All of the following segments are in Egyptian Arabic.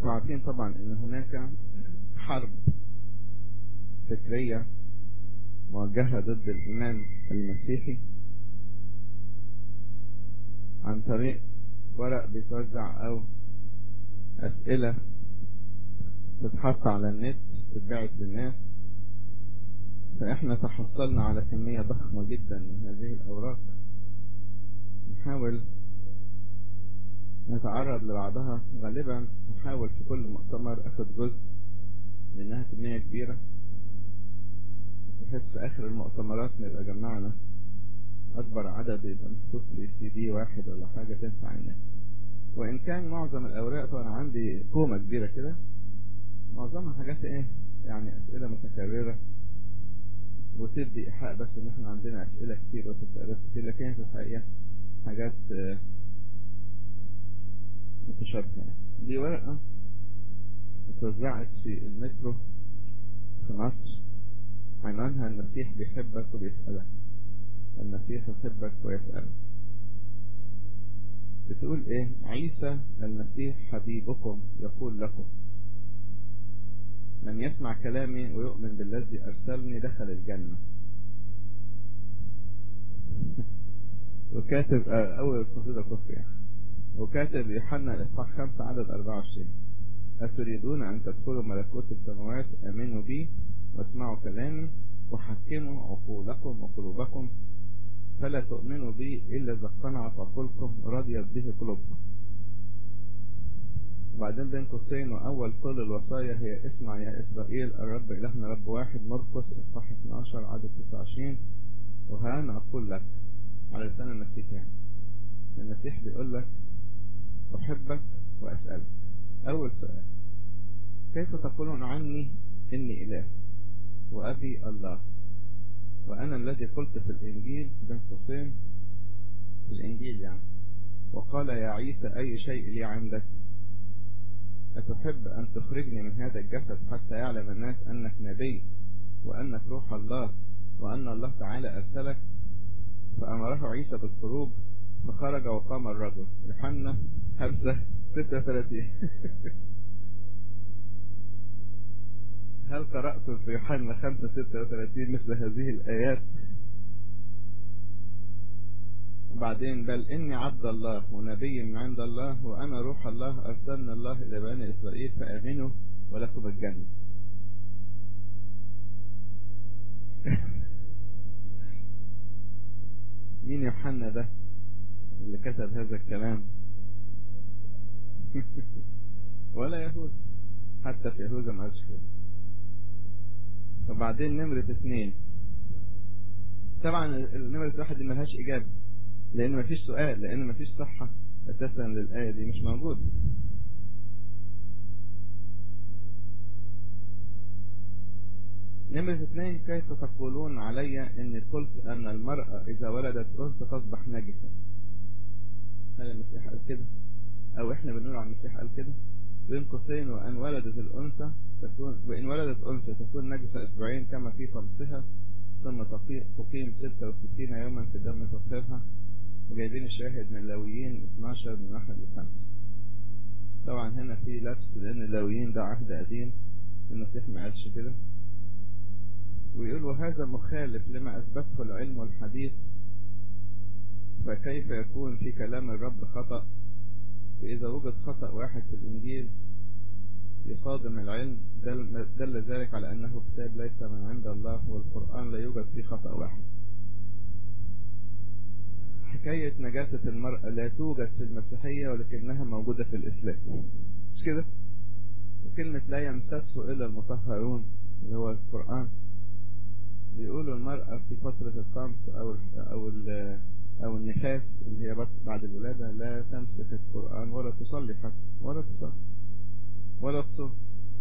انتم عارفين طبعا ان هناك حرب فكرية موجهة ضد الإيمان المسيحي عن طريق ورق بيتوزع أو أسئلة تتحط على النت تتبعت للناس فإحنا تحصلنا على كمية ضخمة جدا من هذه الأوراق نحاول نتعرض لبعضها غالبا نحاول في كل مؤتمر أخذ جزء لأنها كمية كبيرة بحيث في آخر المؤتمرات نبقى جمعنا أكبر عدد يبقى محطوط في سي دي واحد ولا حاجة تنفع الناس وإن كان معظم الأوراق طبعا عندي كومة كبيرة كده معظمها حاجات إيه يعني أسئلة متكررة وتدي إيحاء بس إن إحنا عندنا أسئلة كتير وتسألات كتير لكن في الحقيقة حاجات متشابهة دي ورقة اتوزعت في المترو في مصر عنوانها المسيح بيحبك وبيسألك المسيح يحبك ويسألك بتقول ايه عيسى المسيح حبيبكم يقول لكم من يسمع كلامي ويؤمن بالذي أرسلني دخل الجنة وكاتب أول قصيدة كفر يعني وكاتب يوحنا الإصحاح 5 عدد 24 أتريدون أن تدخلوا ملكوت السماوات أمنوا بي واسمعوا كلامي وحكموا عقولكم وقلوبكم فلا تؤمنوا بي إلا إذا اقتنعت عقولكم رضيت به قلوبكم وبعدين بين قوسين وأول كل الوصايا هي اسمع يا إسرائيل الرب إلهنا رب واحد مرقس إصحاح 12 عدد 29 وها أنا أقول لك على لسان المسيح يعني المسيح بيقول لك أحبك وأسألك أول سؤال كيف تقولون عني إني إله وأبي الله وأنا الذي قلت في الإنجيل بين قوسين في الإنجيل يعني وقال يا عيسى أي شيء لي عندك أتحب أن تخرجني من هذا الجسد حتى يعلم الناس أنك نبي وأنك روح الله وأن الله تعالى أرسلك فأمره عيسى بالخروج فخرج وقام الرجل يوحنا 5 36 هل قرأتم في يوحنا 5 36 مثل هذه الآيات بعدين بل إني عبد الله ونبي من عند الله وأنا روح الله أرسلنا الله إلى بني إسرائيل فآمنوا ولكم الجنة مين يوحنا ده اللي كتب هذا الكلام ولا يهوذا حتى في يهوذا ما قالش كده وبعدين نمرة اثنين طبعا نمرة واحد دي ملهاش إجابة لأن مفيش سؤال لأن مفيش صحة أساسا للآية دي مش موجود نمرة اثنين كيف تقولون علي أني قلت أن المرأة إذا ولدت أنثى تصبح نجسة هل المسيح قال كده أو إحنا بنقول عن المسيح قال كده بين قوسين وأن ولدت الأنثى تكون وإن ولدت أنثى تكون نجسة أسبوعين كما في طمسها ثم تقيم 66 يوما في دم تطهيرها وجايبين الشاهد من لاويين 12 من 1 ل 5 طبعا هنا في لبس لأن اللاويين ده عهد قديم المسيح ما قالش كده ويقول وهذا مخالف لما أثبته العلم والحديث فكيف يكون في كلام الرب خطأ وإذا وجد خطأ واحد في الإنجيل يصادم العلم دل, دل ذلك على أنه كتاب ليس من عند الله والقرآن لا يوجد فيه خطأ واحد حكاية نجاسة المرأة لا توجد في المسيحية ولكنها موجودة في الإسلام مش كده وكلمة لا يمسسه إلا المطهرون اللي هو القرآن بيقولوا المرأة في فترة الطمس أو أو أو النفاس اللي هي بعد الولادة لا تمسك القرآن ولا تصلي حتى ولا تصلي ولا تصوم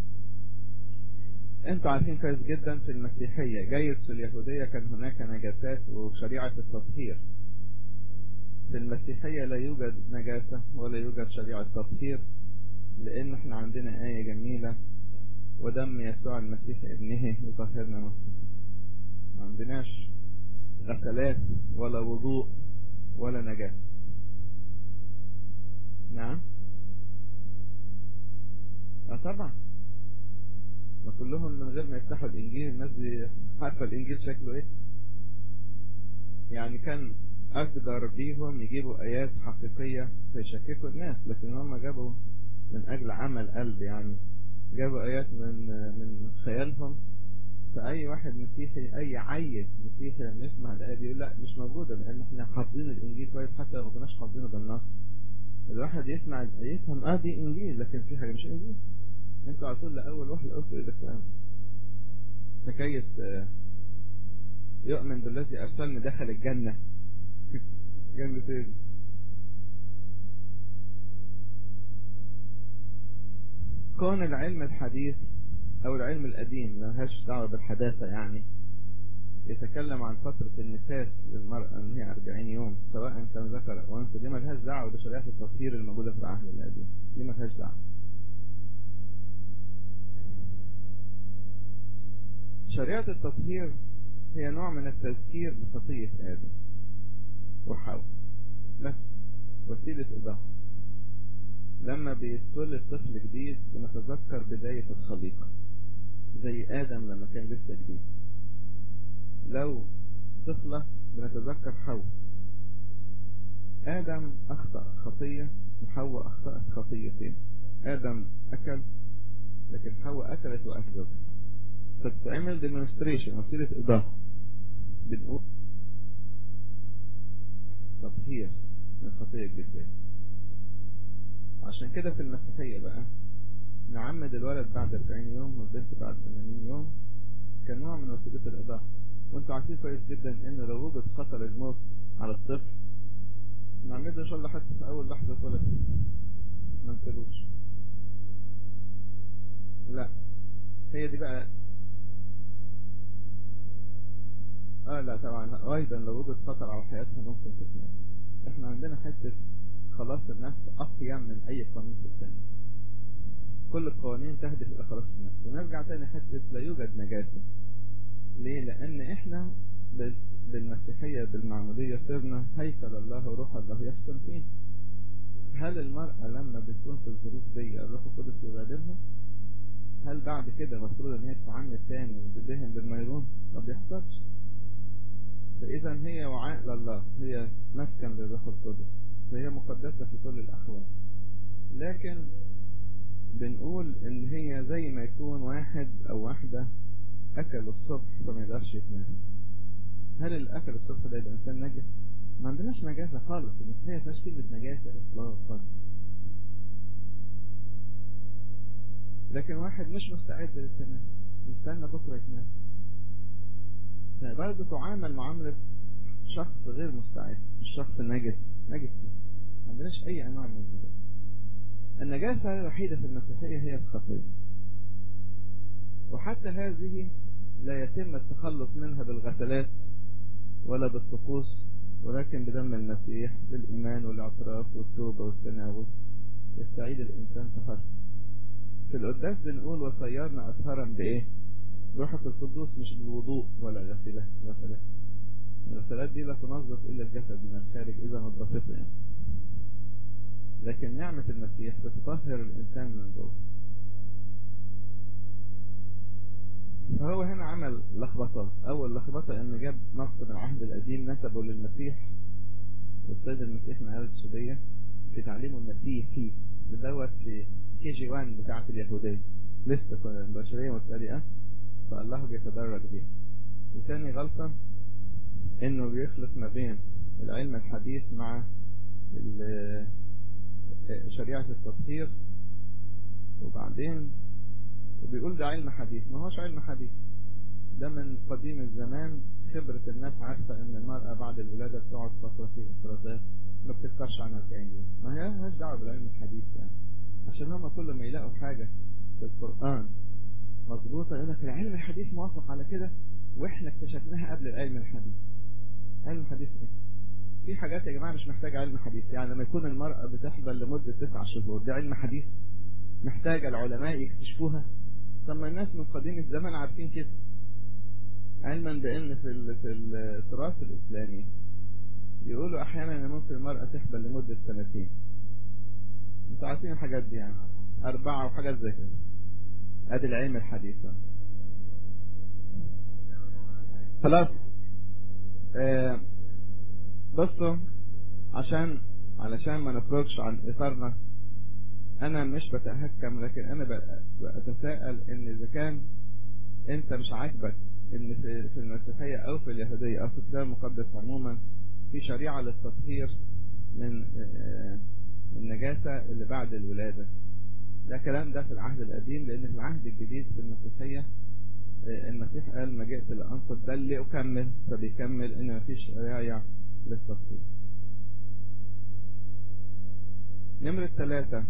انتوا عارفين كويس جدا في المسيحية جيد في اليهودية كان هناك نجاسات وشريعة التطهير في المسيحية لا يوجد نجاسة ولا يوجد شريعة تطهير لأن احنا عندنا آية جميلة ودم يسوع المسيح ابنه يطهرنا منه ما عندناش غسلات ولا وضوء ولا نجاسة نعم طبعا ما كلهم من غير ما يفتحوا الانجيل الناس دي عارفه الانجيل شكله ايه يعني كان اقدر بيهم يجيبوا ايات حقيقيه فيشككوا الناس لكن هم جابوا من اجل عمل قلب يعني جابوا ايات من من خيالهم فاي واحد مسيحي اي عيل مسيحي لما يسمع الايه دي يقول لا مش موجوده لان احنا حافظين الانجيل كويس حتى لو ما كناش حافظينه بالنص الواحد يسمع يفهم اه دي انجيل لكن في حاجه مش انجيل انتوا على طول لاول واحد قلت ايه ده حكايه يؤمن بالذي ارسلني دخل الجنه جنه ايه كون العلم الحديث او العلم القديم ملهاش دعوه بالحداثه يعني يتكلم عن فترة النفاس للمرأة ان هي 40 يوم سواء كان ذكر او انثى دي ملهاش دعوة بشريعة التطهير الموجودة في العهد القديم دي ملهاش دعوة شريعة التطهير هي نوع من التذكير بخطية آدم وحواء بس وسيلة إضافة لما بيتولد طفل جديد بنتذكر بداية الخليقة زي آدم لما كان لسه جديد لو طفلة بنتذكر حواء آدم أخطأ خطية وحواء أخطأت خطيتين آدم أكل لكن حواء أكلت وأكلت فتتعمل demonstration وسيلة إضافة بنقول تطهير من خطية الجدية عشان كده في المسيحية بقى نعمد الولد بعد 40 يوم والبنت بعد 80 يوم كنوع من وسيلة الإضافة وانتوا عارفين كويس جدا ان لو وجد خطر الموت على الطفل نعمده ان شاء الله حتى في اول لحظة اتولد فيها ما نسيبوش لا هي دي بقى اه لا طبعا ايضا لو وجد خطر على حياتها ممكن تتنام احنا عندنا حتة خلاص النفس اقيم من اي قانون في الثاني كل القوانين تهدف الى خلاص النفس ونرجع تاني حتة لا يوجد نجاسة ليه لان احنا بالمسيحية بالمعمودية صرنا هيكل الله وروح الله يسكن فينا هل المرأة لما بتكون في الظروف دي الروح القدس يغادرها هل بعد كده المفروض ان هي تتعامل تاني وتدهن بالميرون ما بيحصلش فاذا هي وعاء لله هي مسكن للروح القدس فهي مقدسة في كل الاحوال لكن بنقول ان هي زي ما يكون واحد او واحدة اكلوا الصبح فما يقدرش يتنام هل الاكل الصبح ده يبقى انسان نجس ما عندناش نجاسة خالص المسيحية ما فيهاش كلمة نجاسة اطلاقا لكن واحد مش مستعد للتنام يستنى بكرة يتنام فبرضه تعامل معاملة شخص غير مستعد الشخص النجس نجس ما عندناش اي انواع من النجاسة النجاسة الوحيدة في المسيحية هي الخطية وحتى هذه لا يتم التخلص منها بالغسلات ولا بالطقوس ولكن بدم المسيح بالإيمان والاعتراف والتوبة والتناول يستعيد الإنسان طهارته في القداس بنقول وصيرنا أطهارا بإيه؟ روحك القدوس مش بالوضوء ولا غسلة غسلات الغسلات دي لا تنظف إلا الجسد من الخارج إذا نظفته يعني لكن نعمة المسيح بتطهر الإنسان من جوه فهو هنا عمل لخبطة أول لخبطة إن جاب نص من العهد القديم نسبه للمسيح والسيد المسيح من آل السودية في تعليمه المسيحي دوت في كي جي 1 بتاعة اليهودية لسه كنا البشرية مبتدئة فالله بيتدرج بيه وتاني غلطة إنه بيخلط ما بين العلم الحديث مع شريعة التطهير وبعدين وبيقول ده علم حديث ما هوش علم حديث ده من قديم الزمان خبرة الناس عارفة ان المرأة بعد الولادة بتقعد فترة في افرازات ما بتكترش عن 40 يوم ما هي مالهاش دعوة بالعلم الحديث يعني عشان هما كل ما يلاقوا حاجة في القرآن مظبوطة يقول لك العلم الحديث موافق على كده واحنا اكتشفناها قبل العلم الحديث علم حديث ايه؟ في حاجات يا جماعة مش محتاجة علم حديث يعني لما يكون المرأة بتحبل لمدة تسع شهور ده علم حديث محتاجة العلماء يكتشفوها طب ما الناس من قديم الزمان عارفين كده علما بان في في التراث الاسلامي يقولوا احيانا ان ممكن المرأة تحبل لمدة سنتين انتوا عارفين الحاجات دي يعني اربعة وحاجات زي كده ادي العلم الحديثة خلاص آه بصوا عشان علشان ما نخرجش عن اطارنا انا مش بتهكم لكن انا بتساءل ان اذا كان انت مش عاجبك ان في في المسيحيه او في اليهوديه او في الكتاب المقدس عموما في شريعه للتطهير من النجاسه اللي بعد الولاده ده كلام ده في العهد القديم لان في العهد الجديد في المسيحيه المسيح قال ما جئت لانقض بل لاكمل فبيكمل ان مفيش شريعه للتطهير نمرة ثلاثة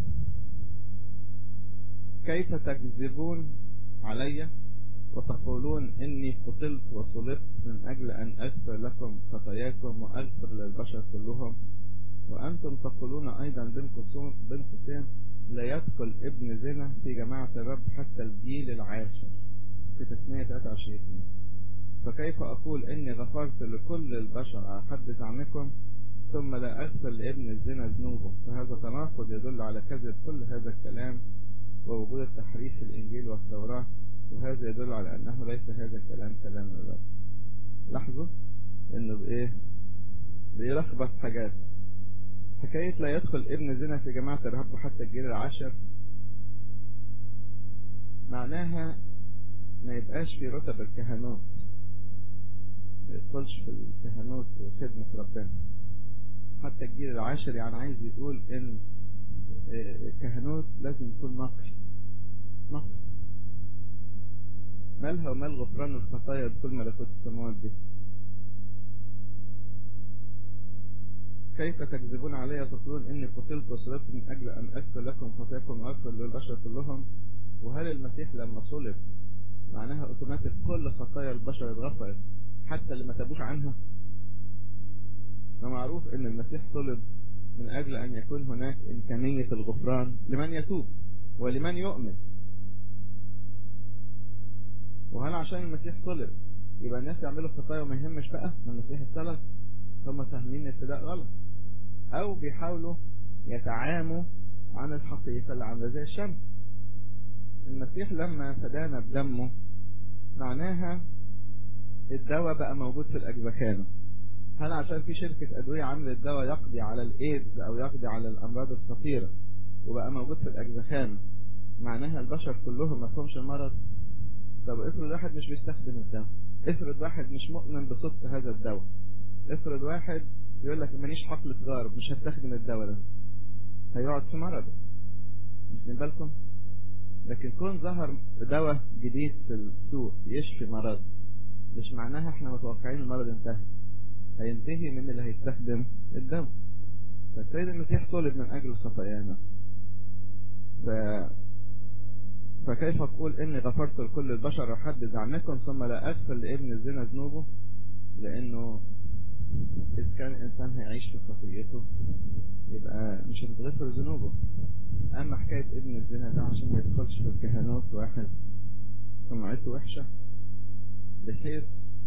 كيف تكذبون علي وتقولون إني قتلت وصلبت من أجل أن أغفر لكم خطاياكم وأغفر للبشر كلهم وأنتم تقولون أيضا بين قوسين لا يدخل ابن زنا في جماعة الرب حتى الجيل العاشر في تسمية 23 فكيف أقول إني غفرت لكل البشر على حد زعمكم ثم لا أغفر لابن الزنا ذنوبه فهذا تناقض يدل على كذب كل هذا الكلام ووجود التحريف في الإنجيل والتوراة وهذا يدل على أنه ليس هذا الكلام كلام الرب لاحظوا إنه بإيه بيلخبط حاجات حكاية لا يدخل ابن زنا في جماعة الرب حتى الجيل العاشر معناها ما يبقاش في رتب الكهنوت ما يدخلش في الكهنوت وخدمة ربنا حتى الجيل العاشر يعني عايز يقول ان الكهنوت لازم يكون نقي نقي مالها ومال غفران الخطايا بكل ملكوت السماوات دي كيف تكذبون علي وتقولون اني قتلت وصلبت من اجل ان اغفر لكم خطاياكم واغفر للبشر كلهم وهل المسيح لما صلب معناها اوتوماتيك كل خطايا البشر اتغفرت حتى اللي ما تابوش عنها فمعروف ان المسيح صلب من اجل ان يكون هناك امكانية الغفران لمن يتوب ولمن يؤمن وهل عشان المسيح صلب يبقى الناس يعملوا خطايا وما يهمش بقى ما المسيح اتسلب هم فاهمين ابتداء غلط او بيحاولوا يتعاموا عن الحقيقة اللي عاملة زي الشمس المسيح لما فدانا بدمه معناها الدواء بقى موجود في الأجبخانة هل عشان في شركة أدوية عملت دواء يقضي على الإيدز أو يقضي على الأمراض الخطيرة وبقى موجود في الأجبخانة معناها البشر كلهم ما فهمش المرض طب افرض واحد مش بيستخدم الدواء افرض واحد مش مؤمن بصدق هذا الدواء افرض واحد يقول لك ماليش حقل تجارب مش هستخدم الدواء ده هيقعد في مرضه مش من بالكم لكن كون ظهر دواء جديد في السوق يشفي مرض مش معناها احنا متوقعين المرض انتهى هينتهي من اللي هيستخدم الدواء فالسيد المسيح صلب من اجل خطايانا ف... فكيف اقول اني غفرت لكل البشر وحد زعمكم ثم لا اغفر لابن الزنا ذنوبه لانه اذا كان الانسان هيعيش في خطيته يبقى مش هتتغفر ذنوبه اما حكاية ابن الزنا ده عشان ما يدخلش في الكهنوت واحد سمعته وحشة بحيث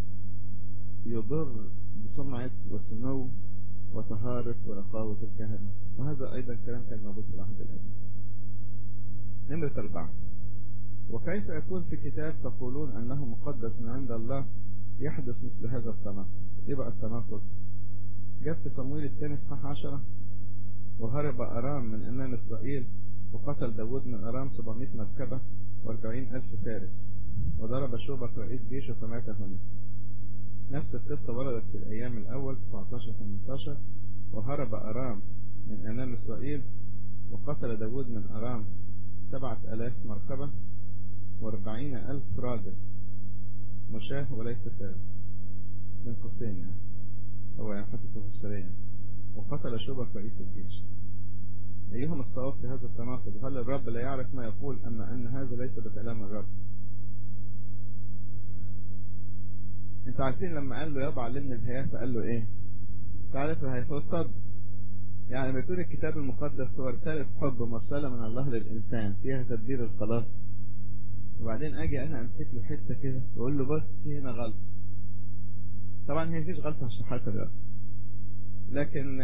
يضر بسمعة وسمو وطهارة ونقاوة الكهنة وهذا أيضا كلام كان موجود في العهد القديم نمرة أربعة وكيف يكون في كتاب تقولون أنه مقدس من عند الله يحدث مثل هذا التناقض إيه بقى التناقض جاء في صمويل الثاني صحاح عشرة وهرب أرام من أمام إسرائيل وقتل داود من أرام 700 مركبة و40 ألف فارس وضرب شوبك رئيس جيشه فمات هناك نفس القصة وردت في الأيام الأول 19-18 وهرب أرام من أمام إسرائيل وقتل داود من أرام سبعة ألاف مركبة وأربعين ألف راجل مشاه وليس فارس من قوسين يعني هو يعني حتى تفسيريا وقتل شبك رئيس الجيش أيهما الصواب في هذا التناقض هل الرب لا يعرف ما يقول أما أن هذا ليس بكلام الرب انت عارفين لما قال له يضع لمن الهياء فقال له ايه تعرف الهياء هو الصدق يعني لما يكون الكتاب المقدس هو رسالة حب مرسلة من الله للإنسان فيها تدبير الخلاص وبعدين أجي أنا أمسك له حتة كده وأقول له بص في هنا غلط طبعا هي مفيش غلطة عشان حالة الرب لكن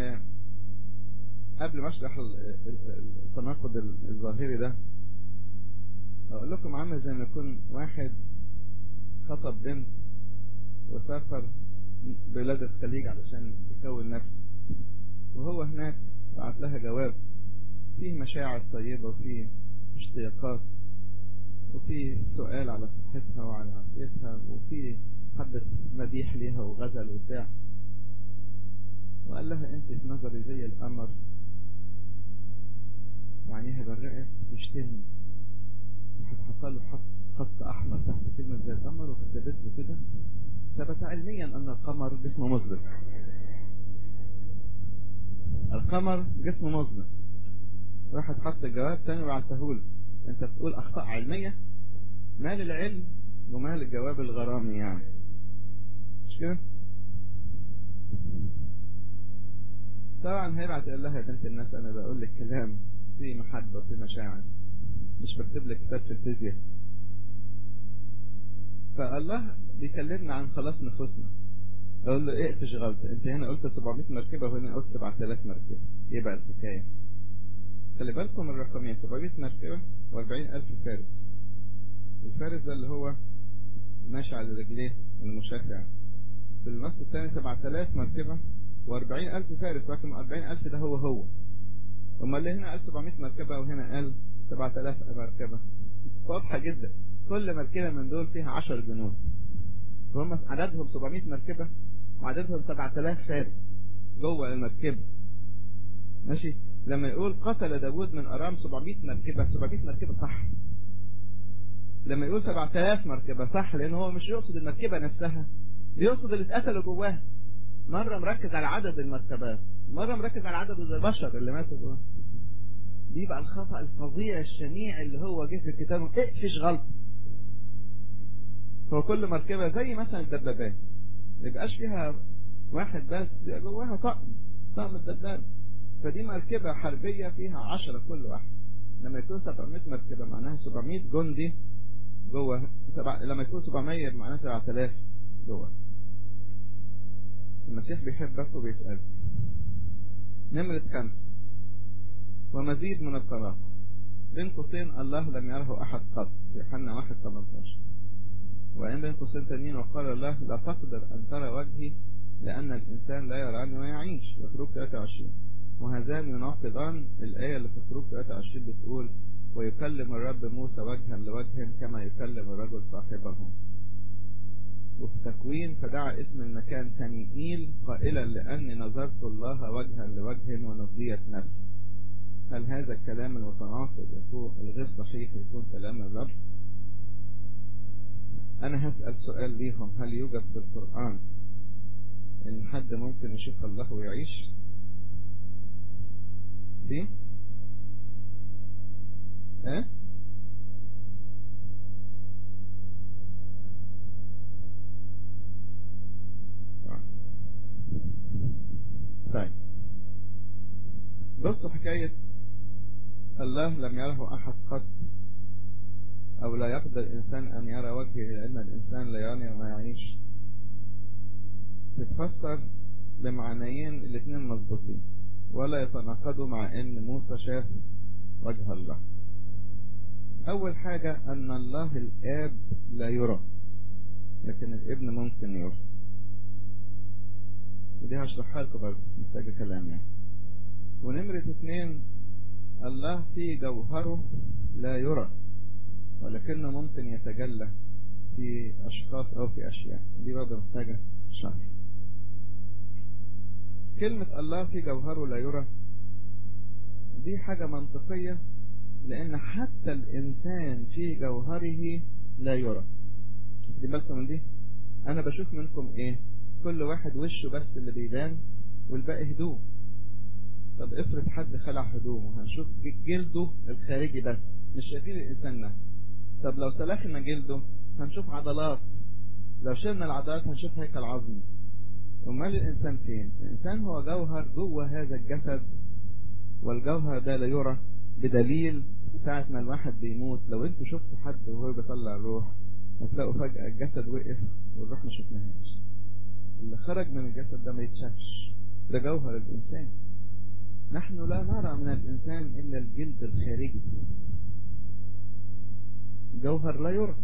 قبل ما أشرح التناقض الظاهري ده أقول أقول لكم عامل زي ما يكون واحد خطب بنت وسافر بلاد الخليج علشان يكون نفسه وهو هناك بعت لها جواب فيه مشاعر طيبة وفيه اشتياقات وفيه سؤال على صحتها وعلى عافيتها وفيه حبة مديح ليها وغزل وبتاع وقال لها انت في نظري زي القمر وعينيها برقت واشتهني راحت حط له خط خط احمر تحت كلمة زي القمر وكتبت له كده ثبت علميا ان القمر جسم مظلم القمر جسم مظلم راحت حط الجواب تاني وبعتهوله انت بتقول اخطاء علمية مال العلم ومال الجواب الغرامي يعني مش كده طبعا هيبعت يقول لها يا بنت الناس انا بقول لك كلام فيه محبة وفيه مشاعر مش بكتب لك كتاب في الفيزياء فالله بيكلمنا عن خلاص نفوسنا اقول له ايه فيش غلطة انت هنا قلت 700 مركبة وهنا قلت 7000 مركبة ايه بقى الحكاية خلي بالكم الرقمين 700 مركبة و40000 فارس الفارس ده اللي هو ماشي على رجليه المشافع في النص الثاني 7000 مركبة و40000 فارس لكن 40000 ده هو هو أما اللي هنا قال 700 مركبة وهنا قال 7000 مركبة واضحة جدا كل مركبة من دول فيها 10 جنود فهم عددهم 700 مركبة وعددهم 7000 فارس جوه المركبة ماشي لما يقول قتل داود من أرام 700 مركبة 700 مركبة صح لما يقول 7000 مركبة صح لأن هو مش يقصد المركبة نفسها بيقصد اللي اتقتلوا جواها مرة مركز على عدد المركبات مرة مركز على عدد البشر اللي ماتوا جواها دي بقى الخطأ الفظيع الشنيع اللي هو جه في الكتاب اقفش غلط هو كل مركبة زي مثلا الدبابات ما يبقاش فيها واحد بس بيبقى جواها طقم طقم الدبابة فدي مركبة حربية فيها عشرة كل واحد لما يكون 700 مركبة معناها 700 جندي جوه سبع... لما يكون 700 معناها 7000 جوه المسيح بيحبك وبيسألك نمرة خمسة ومزيد من الطلاق بين قوسين الله لم يره أحد قط في يوحنا 1 18 وعين بين قوسين تانيين وقال الله لا تقدر أن ترى وجهي لأن الإنسان لا يراني ويعيش في خروج 23 وهذان يناقضان الآية اللي في خروج 23 بتقول ويكلم الرب موسى وجها لوجه كما يكلم الرجل صاحبه وفي تكوين فدعا اسم المكان تنيئيل قائلا لأني نظرت الله وجها لوجه ونضيت نفسي هل هذا الكلام المتناقض يكون الغير صحيح يكون كلام الرب أنا هسأل سؤال ليهم هل يوجد في القرآن إن حد ممكن يشوف الله ويعيش دي ها طيب بص حكاية الله لم يره أحد قط أو لا يقدر الإنسان أن يرى وجهه لأن الإنسان لا يرى وما يعيش تتفسر بمعنيين الاثنين مظبوطين ولا يتناقضوا مع ان موسى شاف وجه الله اول حاجة ان الله الاب لا يرى لكن الابن ممكن يرى ودي هشرحها لكم برضه محتاجة كلام يعني ونمرة اثنين الله في جوهره لا يرى ولكنه ممكن يتجلى في اشخاص او في اشياء دي برضه محتاجة شرح كلمة الله في جوهره لا يرى دي حاجة منطقية لأن حتى الإنسان في جوهره لا يرى دي بالكم من دي أنا بشوف منكم إيه كل واحد وشه بس اللي بيبان والباقي هدوم طب افرض حد خلع هدومه هنشوف جلده الخارجي بس مش شايفين الإنسان نفسه طب لو سلخنا جلده هنشوف عضلات لو شلنا العضلات هنشوف هيكل عظمي امال الانسان فين الانسان هو جوهر جوه هذا الجسد والجوهر ده لا يرى بدليل ساعة ما الواحد بيموت لو انتوا شفتوا حد وهو بيطلع الروح هتلاقوا فجأة الجسد وقف والروح ما شفناهاش اللي خرج من الجسد ده ما يتشافش ده جوهر الانسان نحن لا نرى من الانسان الا الجلد الخارجي جوهر لا يرى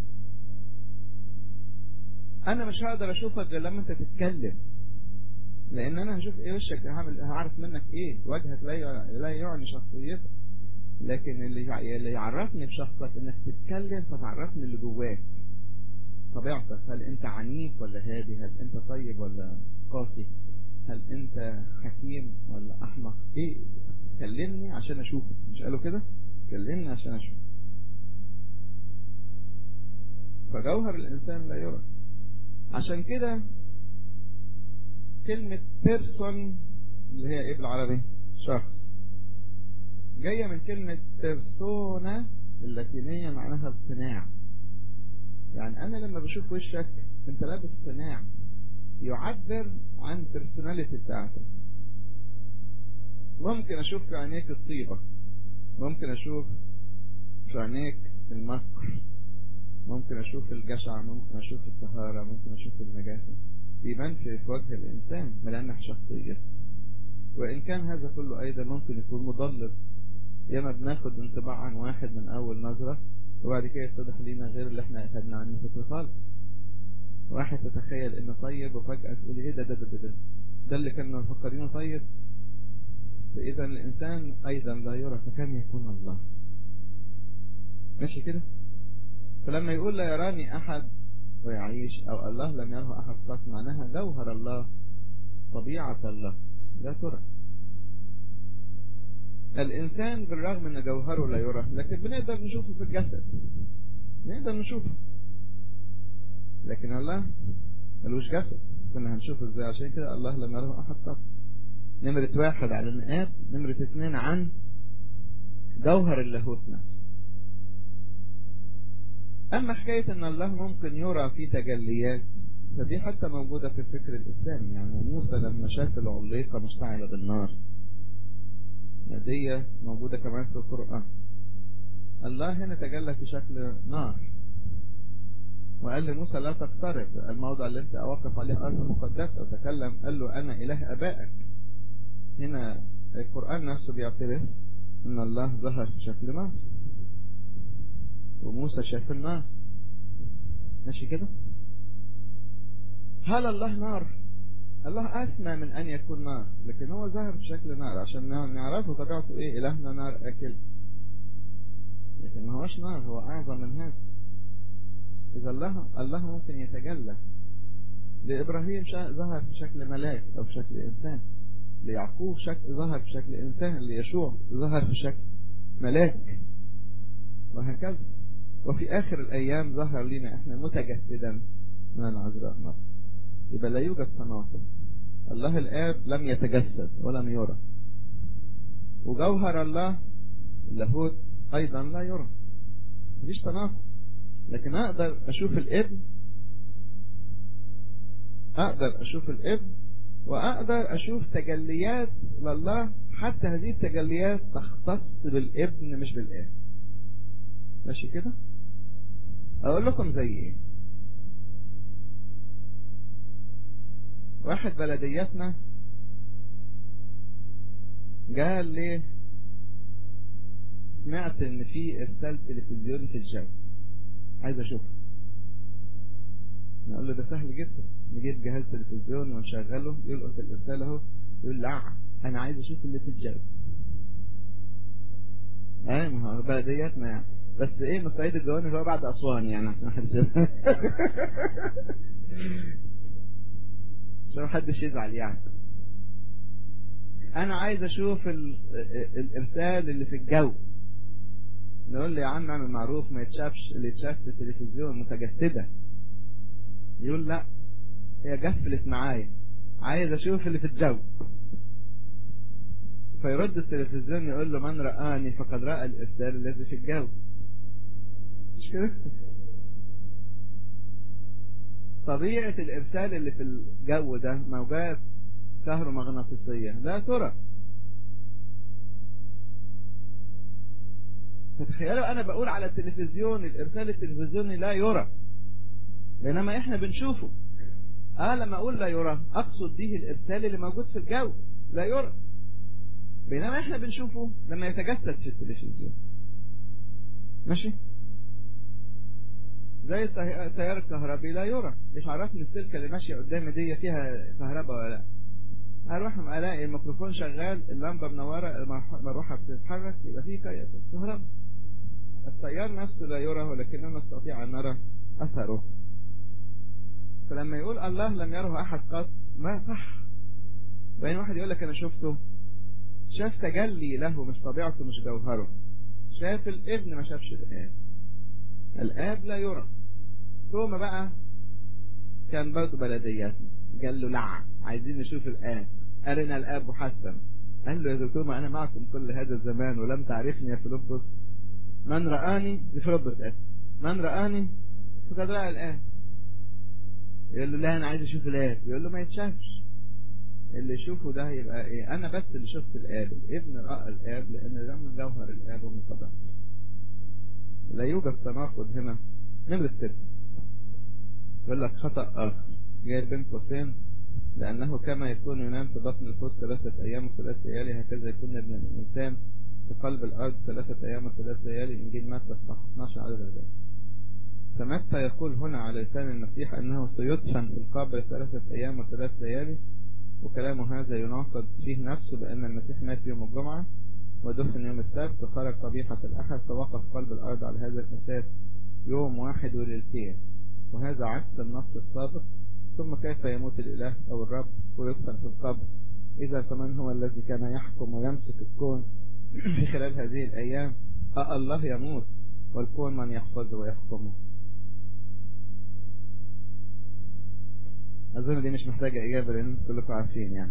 انا مش هقدر اشوفك غير لما انت تتكلم لان انا هشوف ايه وشك هعمل هعرف منك ايه وجهك لا لا يعني شخصيتك لكن اللي اللي يعرفني بشخصك انك تتكلم فتعرفني اللي جواك طبيعتك هل انت عنيف ولا هادي هل انت طيب ولا قاسي هل انت حكيم ولا احمق ايه كلمني عشان اشوفك مش قالوا كده كلمني عشان اشوفك فجوهر الانسان لا يرى عشان كده كلمة بيرسون اللي هي ايه بالعربي شخص جاية من كلمة بيرسونا اللاتينية معناها اقتناع يعني انا لما بشوف وشك انت لابس قناع يعبر عن بيرسوناليتي بتاعتك ممكن اشوف في عينيك الطيبة ممكن اشوف في عينيك المكر ممكن اشوف الجشع ممكن اشوف الطهارة ممكن اشوف النجاسة يبان في وجه الانسان ملامح شخصية وان كان هذا كله ايضا ممكن يكون مضلل ياما بناخد انطباع عن واحد من اول نظرة وبعد كده يتضح لينا غير اللي احنا اخدنا عنه فكرة خالص واحد تتخيل انه طيب وفجأة تقول ايه ده ده ده ده ده, ده اللي كنا مفكرينه طيب فاذا الانسان ايضا لا يرى فكم يكون الله ماشي كده فلما يقول لا يراني احد ويعيش او الله لم يره احد قط معناها جوهر الله طبيعة الله لا ترى الانسان بالرغم ان جوهره لا يرى لكن بنقدر نشوفه في الجسد نقدر نشوفه لكن الله ملوش جسد كنا هنشوفه ازاي عشان كده الله لم يره احد قط نمرة واحد على النقاب نمرة اثنين عن جوهر اللاهوت نفسه أما حكاية أن الله ممكن يرى في تجليات فدي حتى موجودة في الفكر الإسلامي يعني موسى لما شاف العليقة مشتعلة بالنار دي موجودة كمان في القرآن الله هنا تجلى في شكل نار وقال لموسى لا تقترب الموضع اللي انت اوقف عليه ارض مقدسة وتكلم قال له انا اله ابائك هنا القرآن نفسه بيعترف ان الله ظهر في شكل نار وموسى شاف النار ماشي كده هل الله نار الله أسمى من أن يكون نار لكن هو ظهر بشكل نار عشان نعرفه طبيعته إيه إلهنا نار أكل لكن ما هوش نار هو أعظم من هذا إذا الله الله ممكن يتجلى لإبراهيم ظهر في شكل ملاك أو في شكل إنسان ليعقوب شكل ظهر في شكل إنسان ليشوع ظهر في شكل ملاك وهكذا وفي آخر الأيام ظهر لنا إحنا متجسدا من العذراء مرة يبقى لا يوجد تناقض الله الآب لم يتجسد ولم يرى وجوهر الله اللاهوت أيضا لا يرى مفيش تناقض لكن أقدر أشوف الابن أقدر أشوف الابن وأقدر أشوف تجليات لله حتى هذه التجليات تختص بالابن مش بالآب ماشي كده أقول لكم زي إيه واحد بلدياتنا قال لي سمعت ان في ارسال تلفزيوني في الجو عايز اشوفه نقول له ده سهل جدا نجيب جهاز تلفزيون ونشغله يلقط الارسال اهو يقول لا انا عايز اشوف اللي في الجو اه ما هو بلدياتنا يعني بس ايه مصعيد الجوانب هو بعد اسوان يعني عشان محدش عشان محدش يزعل يعني انا عايز اشوف ال... الارسال اللي في الجو نقول لي يا عم اعمل معروف ما يتشافش اللي يتشاف في التلفزيون متجسده يقول لا هي جفلت معايا عايز اشوف اللي في الجو فيرد التلفزيون يقول له من رآني فقد رأى الإرسال الذي في الجو مش كده طبيعة الإرسال اللي في الجو ده موجات كهرومغناطيسية لا ترى فتخيلوا أنا بقول على التلفزيون الإرسال التلفزيوني لا يرى بينما إحنا بنشوفه آه لما أقول لا يرى أقصد به الإرسال اللي موجود في الجو لا يرى بينما إحنا بنشوفه لما يتجسد في التلفزيون ماشي زي التيار الكهربي لا يرى مش عرفني السلكة اللي ماشية قدامي دي فيها كهرباء ولا لا هروح الاقي الميكروفون شغال اللمبة منورة المروحة بتتحرك يبقى فيه كهرباء التيار نفسه لا يرى ولكننا نستطيع أن نرى أثره فلما يقول الله لم يره أحد قط ما صح بين واحد يقول لك أنا شفته شاف تجلي له مش طبيعته مش جوهره شاف الابن ما شافش الآب الآب لا يرى ثم بقى كان برضه بلدياتنا قال له لا عايزين نشوف الآب أرنا الآب حسنا قال له يا دكتور أنا معكم كل هذا الزمان ولم تعرفني يا فيلبس من رآني فيلبس آسف من رآني فقد رأى الآب يقول له لا أنا عايز أشوف الآب يقول له ما يتشافش اللي يشوفه ده هيبقى إيه أنا بس اللي شفت الآب الابن رأى الآب لأن ده من جوهر الآب ومن طبيعته لا يوجد تناقض هنا نمرة ست يقول لك خطأ آخر جاي بين قوسين لأنه كما يكون ينام في بطن الحوت ثلاثة أيام وثلاثة ليالي هكذا يكون ابن الإنسان في قلب الأرض ثلاثة أيام وثلاثة ليالي إنجيل متى الصح 12 عدد 40 فمتى يقول هنا على لسان المسيح أنه سيدفن في القبر ثلاثة أيام وثلاث ليالي وكلام هذا يناقض فيه نفسه بأن المسيح مات يوم الجمعة ودفن يوم السبت وخرج صبيحة الأحد فوقف قلب الأرض على هذا الأساس يوم واحد وليلتين وهذا عكس النص السابق ثم كيف يموت الإله أو الرب ويدفن في القبر إذا فمن هو الذي كان يحكم ويمسك الكون في خلال هذه الأيام أه الله يموت والكون من يحفظه ويحكمه أظن دي مش محتاجة إجابة لأن كلكم عارفين يعني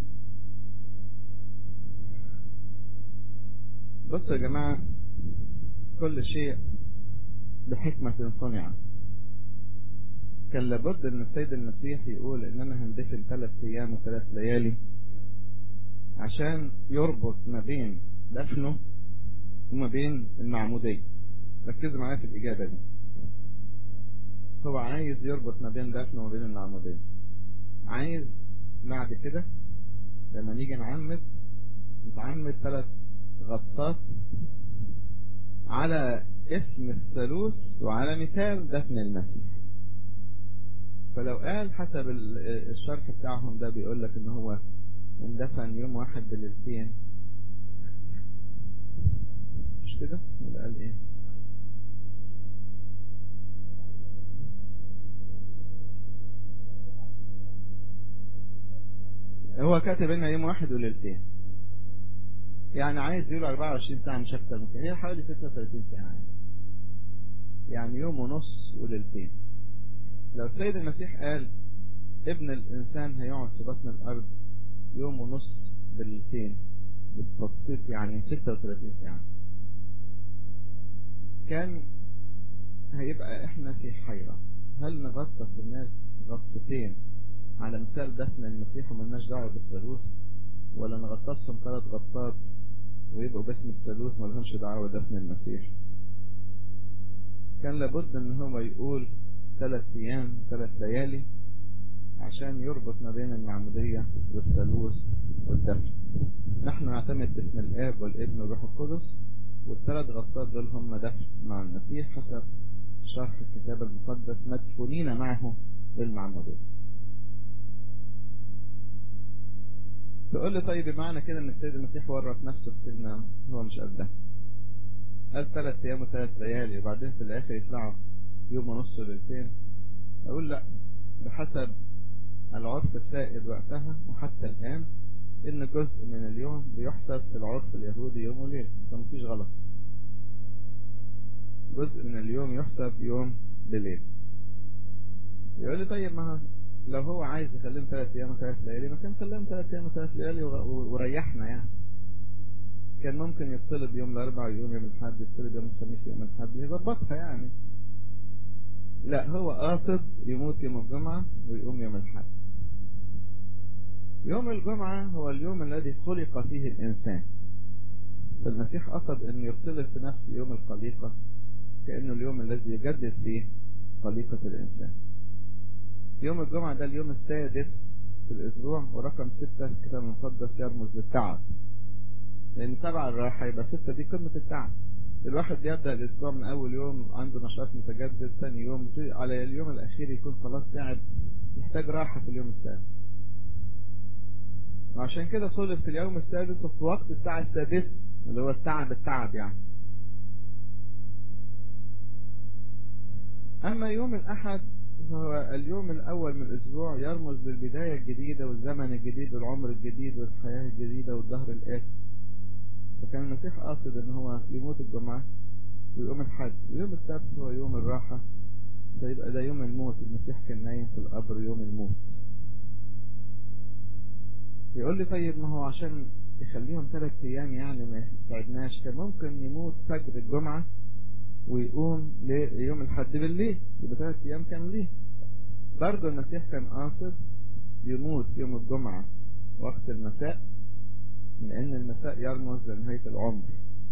بصوا يا جماعة كل شيء بحكمة صنع كان لابد ان السيد المسيح يقول ان انا هندفن ثلاث ايام وثلاث ليالي عشان يربط ما بين دفنه وما بين المعمودية ركزوا معايا في الإجابة دي هو عايز يربط ما بين دفنه وما بين المعمودية عايز بعد كده لما نيجي نعمد نتعمد ثلاث غطسات على اسم الثالوث وعلى مثال دفن المسيح فلو قال حسب الشرح بتاعهم ده بيقول لك ان هو اندفن يوم واحد بالليلتين مش كده ولا قال ايه هو كاتب لنا يوم واحد وليلتين يعني عايز يقول 24 ساعة مش أكتر من كده هي حوالي 36 ساعة يعني. يعني يوم ونص وليلتين لو السيد المسيح قال ابن الإنسان هيقعد في بطن الأرض يوم ونص بالليلتين بالتدقيق يعني 36 ساعة كان هيبقى احنا في حيرة هل نغطس الناس غطستين على مثال دفن المسيح وملناش دعوة بالثالوث ولا نغطسهم ثلاث غطسات ويبقوا باسم الثالوث ملهمش دعوة دفن المسيح كان لابد ان هو يقول ثلاث ايام ثلاث ليالي عشان يربط ما بين المعمودية والثالوث والدفن نحن نعتمد باسم الاب والابن والروح القدس والثلاث غطات دول هم دفن مع المسيح حسب شرح الكتاب المقدس مدفونين معه بالمعمودية تقول لي طيب بمعنى كده ان السيد المسيح ورط نفسه في كلمة هو مش قدها قال ثلاث ايام وثلاث ليالي وبعدين في الاخر يطلعوا يوم ونص وليلتين اقول لا بحسب العرف السائد وقتها وحتى الان ان جزء من اليوم بيحسب في العرف اليهودي يوم وليل فمفيش غلط جزء من اليوم يحسب يوم بليل يقول لي طيب ما لو هو عايز يخليهم ثلاث ايام وثلاث ليالي ما كان خليهم ثلاث ايام وثلاث ليالي وريحنا يعني كان ممكن يتصلب يوم الاربعاء ويوم يوم الاحد يتصلب يوم الخميس يوم الاحد يظبطها يعني لا هو قاصد يموت يوم الجمعة ويقوم يوم الحد يوم الجمعة هو اليوم الذي خلق فيه الإنسان فالمسيح قصد أن يتصلب في نفس يوم الخليقة كأنه اليوم الذي يجدد فيه خليقة الإنسان يوم الجمعة ده اليوم السادس في الأسبوع ورقم ستة في الكتاب المقدس يرمز للتعب لأن سبعة الراحة يبقى ستة دي قمة التعب الواحد بيبدأ الأسبوع من أول يوم عنده نشاط متجدد ثاني يوم على اليوم الأخير يكون خلاص تعب يحتاج راحة في اليوم السادس وعشان كده صلب في اليوم السادس في وقت الساعة السادسة اللي هو التعب التعب يعني أما يوم الأحد هو اليوم الأول من الأسبوع يرمز للبداية الجديدة والزمن الجديد والعمر الجديد والحياة الجديدة والظهر الآتي فكان المسيح قاصد ان هو يموت الجمعة ويوم الحد ويوم السبت هو يوم الراحة ده يبقى ده يوم الموت المسيح كان نايم في القبر يوم الموت يقول لي طيب ما هو عشان يخليهم ثلاث ايام يعني ما يساعدناش كان ممكن يموت فجر الجمعة ويقوم ليوم الحد بالليل يبقى ثلاث ايام كان ليه برضه المسيح كان قاصد يموت يوم الجمعة وقت المساء لأن المساء يرمز لنهاية العمر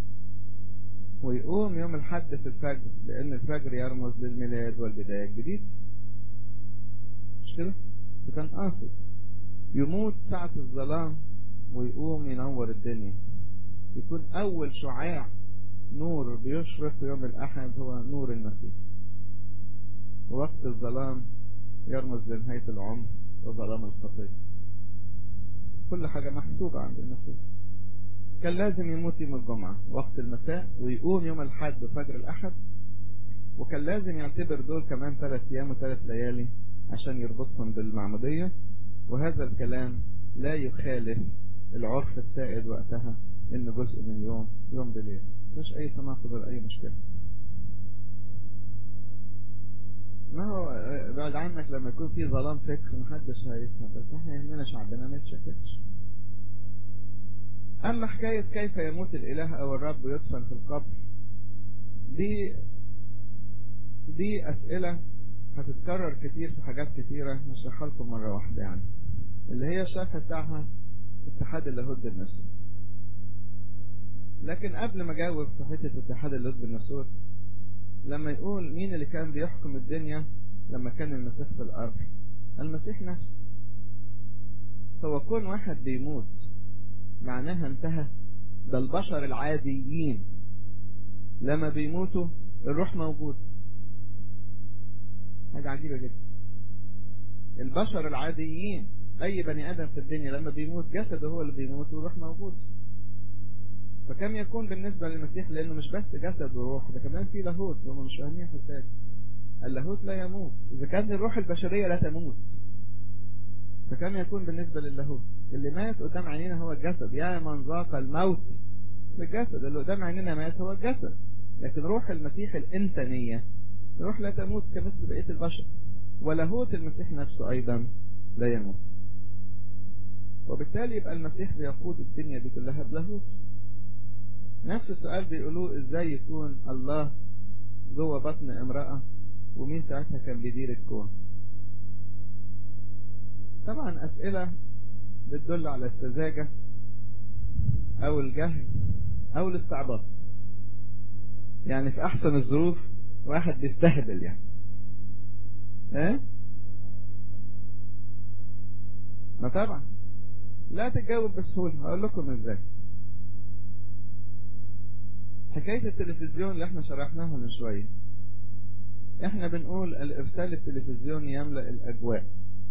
ويقوم يوم الحد في الفجر لأن الفجر يرمز للميلاد والبداية الجديد مش كده؟ فكان قاصد يموت ساعة الظلام ويقوم ينور الدنيا يكون أول شعاع نور بيشرق يوم الأحد هو نور المسيح ووقت الظلام يرمز لنهاية العمر وظلام الخطيه كل حاجة محسوبة عند المسيح كان لازم يموت يوم الجمعة وقت المساء ويقوم يوم الحد فجر الأحد وكان لازم يعتبر دول كمان ثلاث أيام وثلاث ليالي عشان يربطهم بالمعمودية وهذا الكلام لا يخالف العرف السائد وقتها إن جزء من يوم يوم بليل مش أي تناقض ولا أي مشكلة ما هو بعد عنك لما يكون في ظلام فكر محدش هيفهم بس احنا يهمنا شعبنا ما يتشككش اما حكاية كيف يموت الاله او الرب يدفن في القبر دي دي اسئلة هتتكرر كتير في حاجات كتيرة نشرحها لكم مرة واحدة يعني اللي هي الشرح بتاعها اتحاد اللاهوت بالنسوت لكن قبل ما اجاوب في حتة اتحاد اللاهوت بالنسوت لما يقول مين اللي كان بيحكم الدنيا لما كان المسيح في الأرض المسيح نفسه هو كون واحد بيموت معناها انتهى ده البشر العاديين لما بيموتوا الروح موجود حاجة عجيبة جدا البشر العاديين أي بني آدم في الدنيا لما بيموت جسده هو اللي بيموت والروح موجود فكم يكون بالنسبة للمسيح لأنه مش بس جسد وروح ده كمان في لاهوت هم مش فاهمين حساب اللاهوت لا يموت إذا كان الروح البشرية لا تموت فكم يكون بالنسبة للاهوت اللي مات قدام عينينا هو الجسد يا من ذاق الموت بالجسد اللي قدام عينينا مات هو الجسد لكن روح المسيح الإنسانية روح لا تموت كمثل بقية البشر ولاهوت المسيح نفسه أيضا لا يموت وبالتالي يبقى المسيح بيقود الدنيا دي كلها بلاهوت نفس السؤال بيقولوه ازاي يكون الله جوه بطن امرأة ومين ساعتها كان بيدير الكون طبعا اسئلة بتدل على السذاجة او الجهل او الاستعباط يعني في احسن الظروف واحد بيستهبل يعني ايه ما طبعا لا تتجاوب بسهولة هقول لكم ازاي حكاية التلفزيون اللي احنا شرحناها من شوية احنا بنقول الارسال التلفزيوني يملأ الاجواء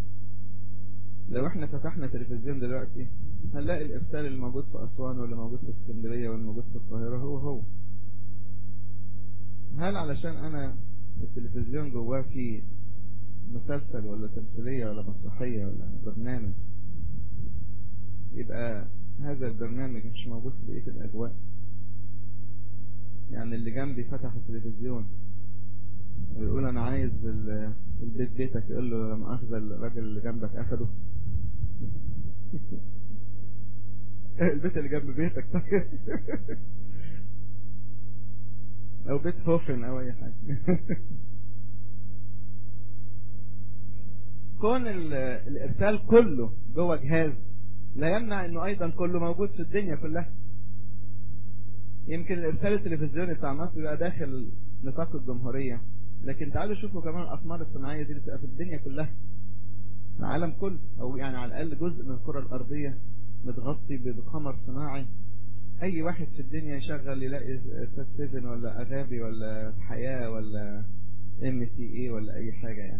لو احنا فتحنا تلفزيون دلوقتي هنلاقي الارسال اللي موجود في اسوان واللي موجود في اسكندرية واللي موجود في القاهرة هو هو هل علشان انا التلفزيون جواه فيه مسلسل ولا تمثيلية ولا مسرحية ولا برنامج يبقى هذا البرنامج مش موجود في بقية الأجواء يعني اللي جنبي فتح التلفزيون ويقول أنا عايز البيت بيتك يقول له لما أخذ الراجل اللي جنبك أخده البيت اللي جنب بيتك طيب أو بيت هوفن أو أي حاجة كون الإرسال كله جوه جهاز لا يمنع انه ايضا كله موجود في الدنيا كلها يمكن الارسال التلفزيوني بتاع مصر يبقى داخل نطاق الجمهورية لكن تعالوا شوفوا كمان الاقمار الصناعية دي بتبقى في الدنيا كلها العالم كله او يعني على الاقل جزء من الكرة الارضية متغطي بقمر صناعي اي واحد في الدنيا يشغل يلاقي سات 7 ولا اغابي ولا حياة ولا ام تي اي ولا اي حاجة يعني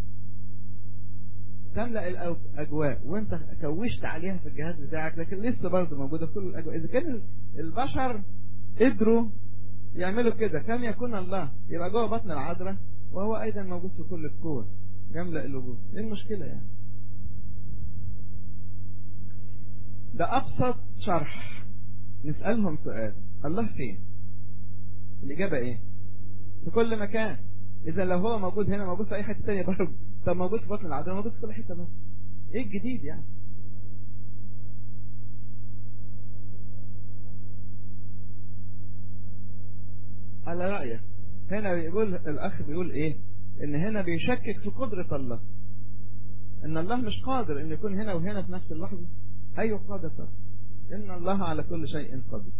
تملأ الاجواء وانت كوشت عليها في الجهاز بتاعك لكن لسه برضه موجودة في كل الاجواء اذا كان البشر قدروا يعملوا كده كم يكون الله يبقى جوه بطن العذراء وهو ايضا موجود في كل الكون يملأ الوجود ايه المشكلة يعني ده ابسط شرح نسألهم سؤال الله فين الإجابة إيه في كل مكان إذا لو هو موجود هنا موجود في أي حتة تانية برضه طب موجود في بطن العدو موجود في كل حتة برضه إيه الجديد يعني على رأيك هنا بيقول الأخ بيقول إيه إن هنا بيشكك في قدرة الله إن الله مش قادر إن يكون هنا وهنا في نفس اللحظة أيوه قادر طبعا إن الله على كل شيء قدير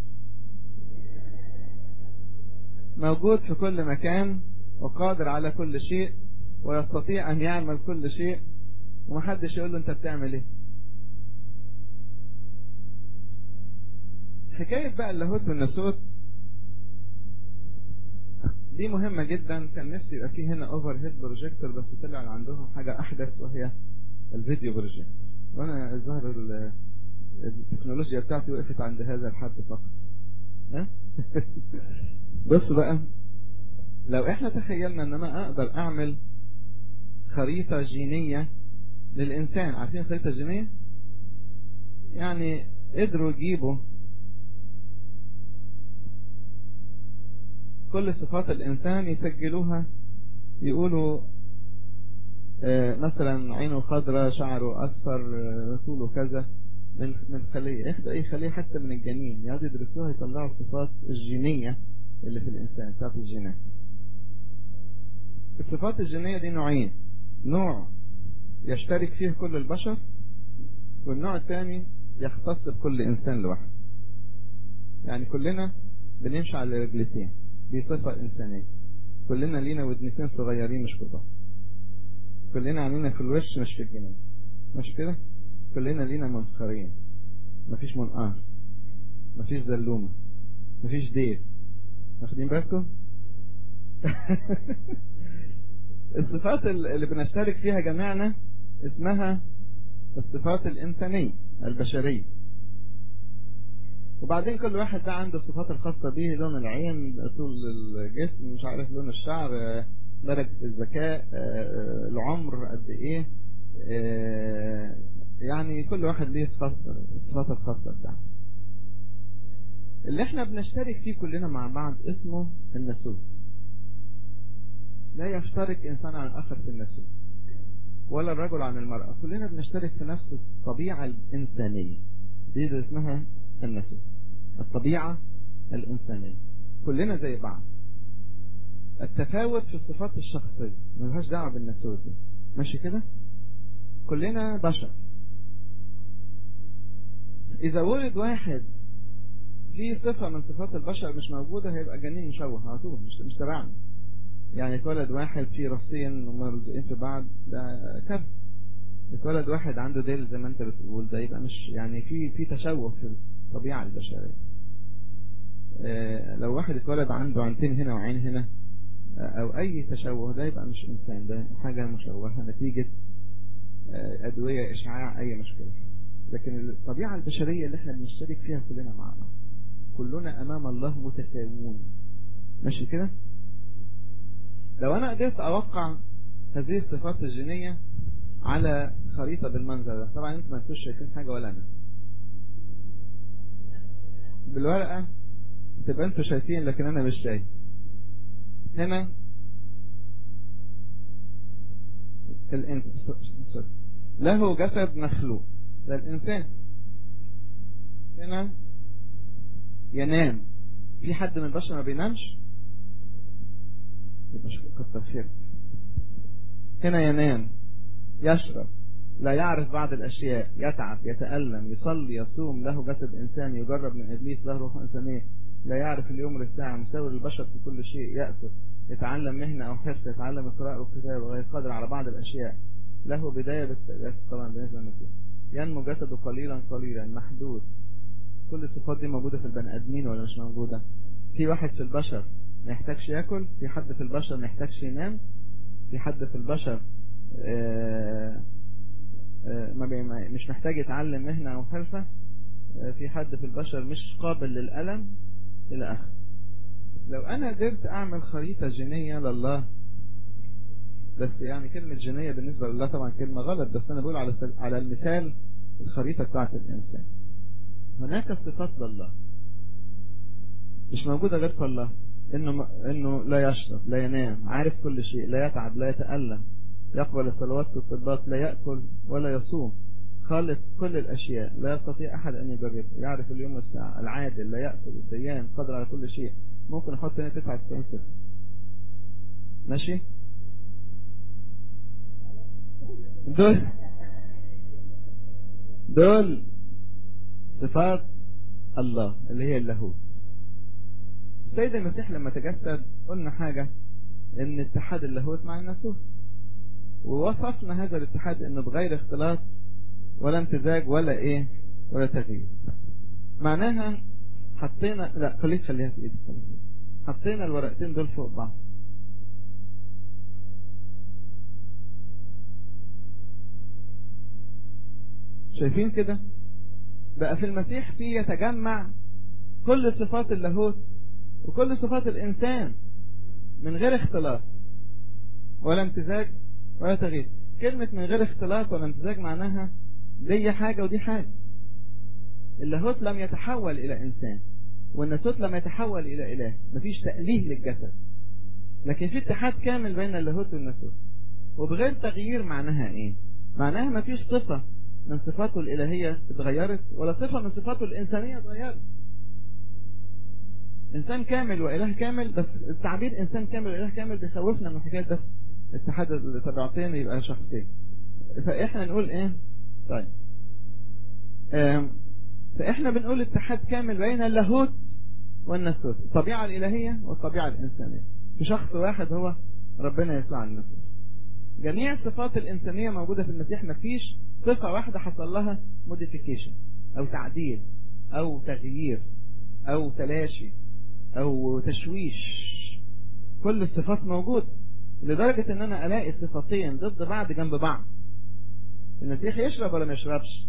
موجود في كل مكان وقادر على كل شيء ويستطيع أن يعمل كل شيء ومحدش يقول له أنت بتعمل إيه حكاية بقى اللاهوت والناسوت دي مهمة جدا كان نفسي يبقى فيه هنا اوفر هيد بروجيكتور بس طلع عندهم حاجة أحدث وهي الفيديو بروجيكتور وأنا الظاهر التكنولوجيا بتاعتي وقفت عند هذا الحد فقط ها بص بقى لو احنا تخيلنا ان انا اقدر اعمل خريطة جينية للانسان عارفين الخريطة الجينية يعني قدروا يجيبوا كل صفات الانسان يسجلوها يقولوا مثلا عينه خضراء شعره اصفر طوله كذا من من خلية ياخدوا أي خلية حتى من الجنين يقعدوا يدرسوها يطلعوا الصفات الجينية اللي في الإنسان بتاعت الجينات الصفات الجينية دي نوعين نوع يشترك فيه كل البشر والنوع الثاني يختص بكل إنسان لوحده يعني كلنا بنمشي على رجلتين دي صفة إنسانية كلنا لينا ودنتين صغيرين مش كبار كلنا عينينا في الوش مش في الجنين مش كده كلنا لينا منخرين مفيش منقار مفيش زلومة مفيش ديل واخدين بالكم الصفات اللي بنشترك فيها جميعنا اسمها الصفات الإنسانية البشرية وبعدين كل واحد ده عنده الصفات الخاصة به لون العين طول الجسم مش عارف لون الشعر درجة الذكاء العمر قد ايه يعني كل واحد ليه الصفات الخاصة بتاعته اللي احنا بنشترك فيه كلنا مع بعض اسمه النسوت لا يشترك انسان عن اخر في النسوت ولا الرجل عن المرأة كلنا بنشترك في نفس الطبيعة الإنسانية دي اللي اسمها النسوت الطبيعة الإنسانية كلنا زي بعض التفاوت في الصفات الشخصية ملهاش دعوة بالنسوت دي ماشي كده كلنا بشر إذا ولد واحد في صفة من صفات البشر مش موجودة هيبقى جنين مشوه على طول مش مش تبعنا يعني اتولد واحد فيه رصين وملزقين في بعض ده كارثة اتولد واحد عنده ديل زي ما انت بتقول ده يبقى مش يعني في في تشوه في الطبيعة البشرية اه لو واحد اتولد عنده عينتين هنا وعين هنا اه او اي تشوه ده يبقى مش انسان ده حاجة مشوهة نتيجة اه ادوية اشعاع اي مشكلة لكن الطبيعة البشرية اللي احنا بنشترك فيها كلنا مع بعض كلنا امام الله متساوون ماشي كده لو انا قدرت اوقع هذه الصفات الجينية على خريطة بالمنظر ده طبعا انتم ما انتوش شايفين حاجة ولا انا بالورقة تبقى انتوا شايفين لكن انا مش شايف هنا الانس له جسد مخلوق ده الانسان هنا ينام في حد من البشر ما بينامش يبقى كتر خيرك هنا ينام يشرب لا يعرف بعض الأشياء يتعب يتألم يصلي يصوم له جسد إنسان يجرب من إبليس له روح إنسانية لا يعرف اليوم للساعة مساوي للبشر في كل شيء يأكل يتعلم مهنة أو حرفة يتعلم القراءة والكتاب وغير قادر على بعض الأشياء له بداية بالتأسيس طبعا بالنسبة للمسيح ينمو جسده قليلا قليلا محدود كل الصفات دي موجودة في البني آدمين ولا مش موجودة في واحد في البشر ما يحتاجش ياكل في حد في البشر ما يحتاجش ينام في حد في البشر آآ آآ ما مش محتاج يتعلم مهنة أو حرفة في حد في البشر مش قابل للألم إلى آخره لو أنا قدرت أعمل خريطة جينية لله بس يعني كلمة جينية بالنسبة لله طبعا كلمة غلط بس أنا بقول على على المثال الخريطة بتاعت الإنسان هناك صفات لله مش موجودة غير في الله إنه إنه لا يشرب لا ينام عارف كل شيء لا يتعب لا يتألم يقبل الصلوات والطلبات لا يأكل ولا يصوم خالق كل الأشياء لا يستطيع أحد أن يجربه يعرف اليوم والساعة العادل لا يأكل الديان قادر على كل شيء ممكن أحط هنا 99 صفر ماشي دول دول صفات الله اللي هي اللاهوت السيد المسيح لما تجسد قلنا حاجة ان اتحاد اللاهوت مع الناسوت ووصفنا هذا الاتحاد انه بغير اختلاط ولا امتزاج ولا ايه ولا تغيير معناها حطينا لا خليك خليها في ايدك حطينا الورقتين دول فوق بعض شايفين كده بقى في المسيح فيه يتجمع كل صفات اللاهوت وكل صفات الإنسان من غير اختلاط ولا امتزاج ولا تغيير كلمة من غير اختلاط ولا امتزاج معناها دي حاجة ودي حاجة اللاهوت لم يتحول إلى إنسان والناسوت لم يتحول إلى إله مفيش تأليه للجسد لكن في اتحاد كامل بين اللاهوت والناسوت وبغير تغيير معناها ايه معناها مفيش صفة من صفاته الإلهية اتغيرت ولا صفة من صفاته الإنسانية اتغيرت إنسان كامل وإله كامل بس التعبير إنسان كامل وإله كامل بيخوفنا من حكاية بس اتحاد الطبيعتين يبقى شخصين فإحنا نقول إيه طيب فإحنا بنقول اتحاد كامل بين اللاهوت والناسوت الطبيعة الإلهية والطبيعة الإنسانية في شخص واحد هو ربنا يسوع المسيح جميع الصفات الإنسانية موجودة في المسيح مفيش صفة واحدة حصل لها موديفيكيشن أو تعديل أو تغيير أو تلاشي أو تشويش كل الصفات موجودة لدرجة ان انا الاقي صفتين ضد بعض جنب بعض المسيح يشرب ولا ما يشربش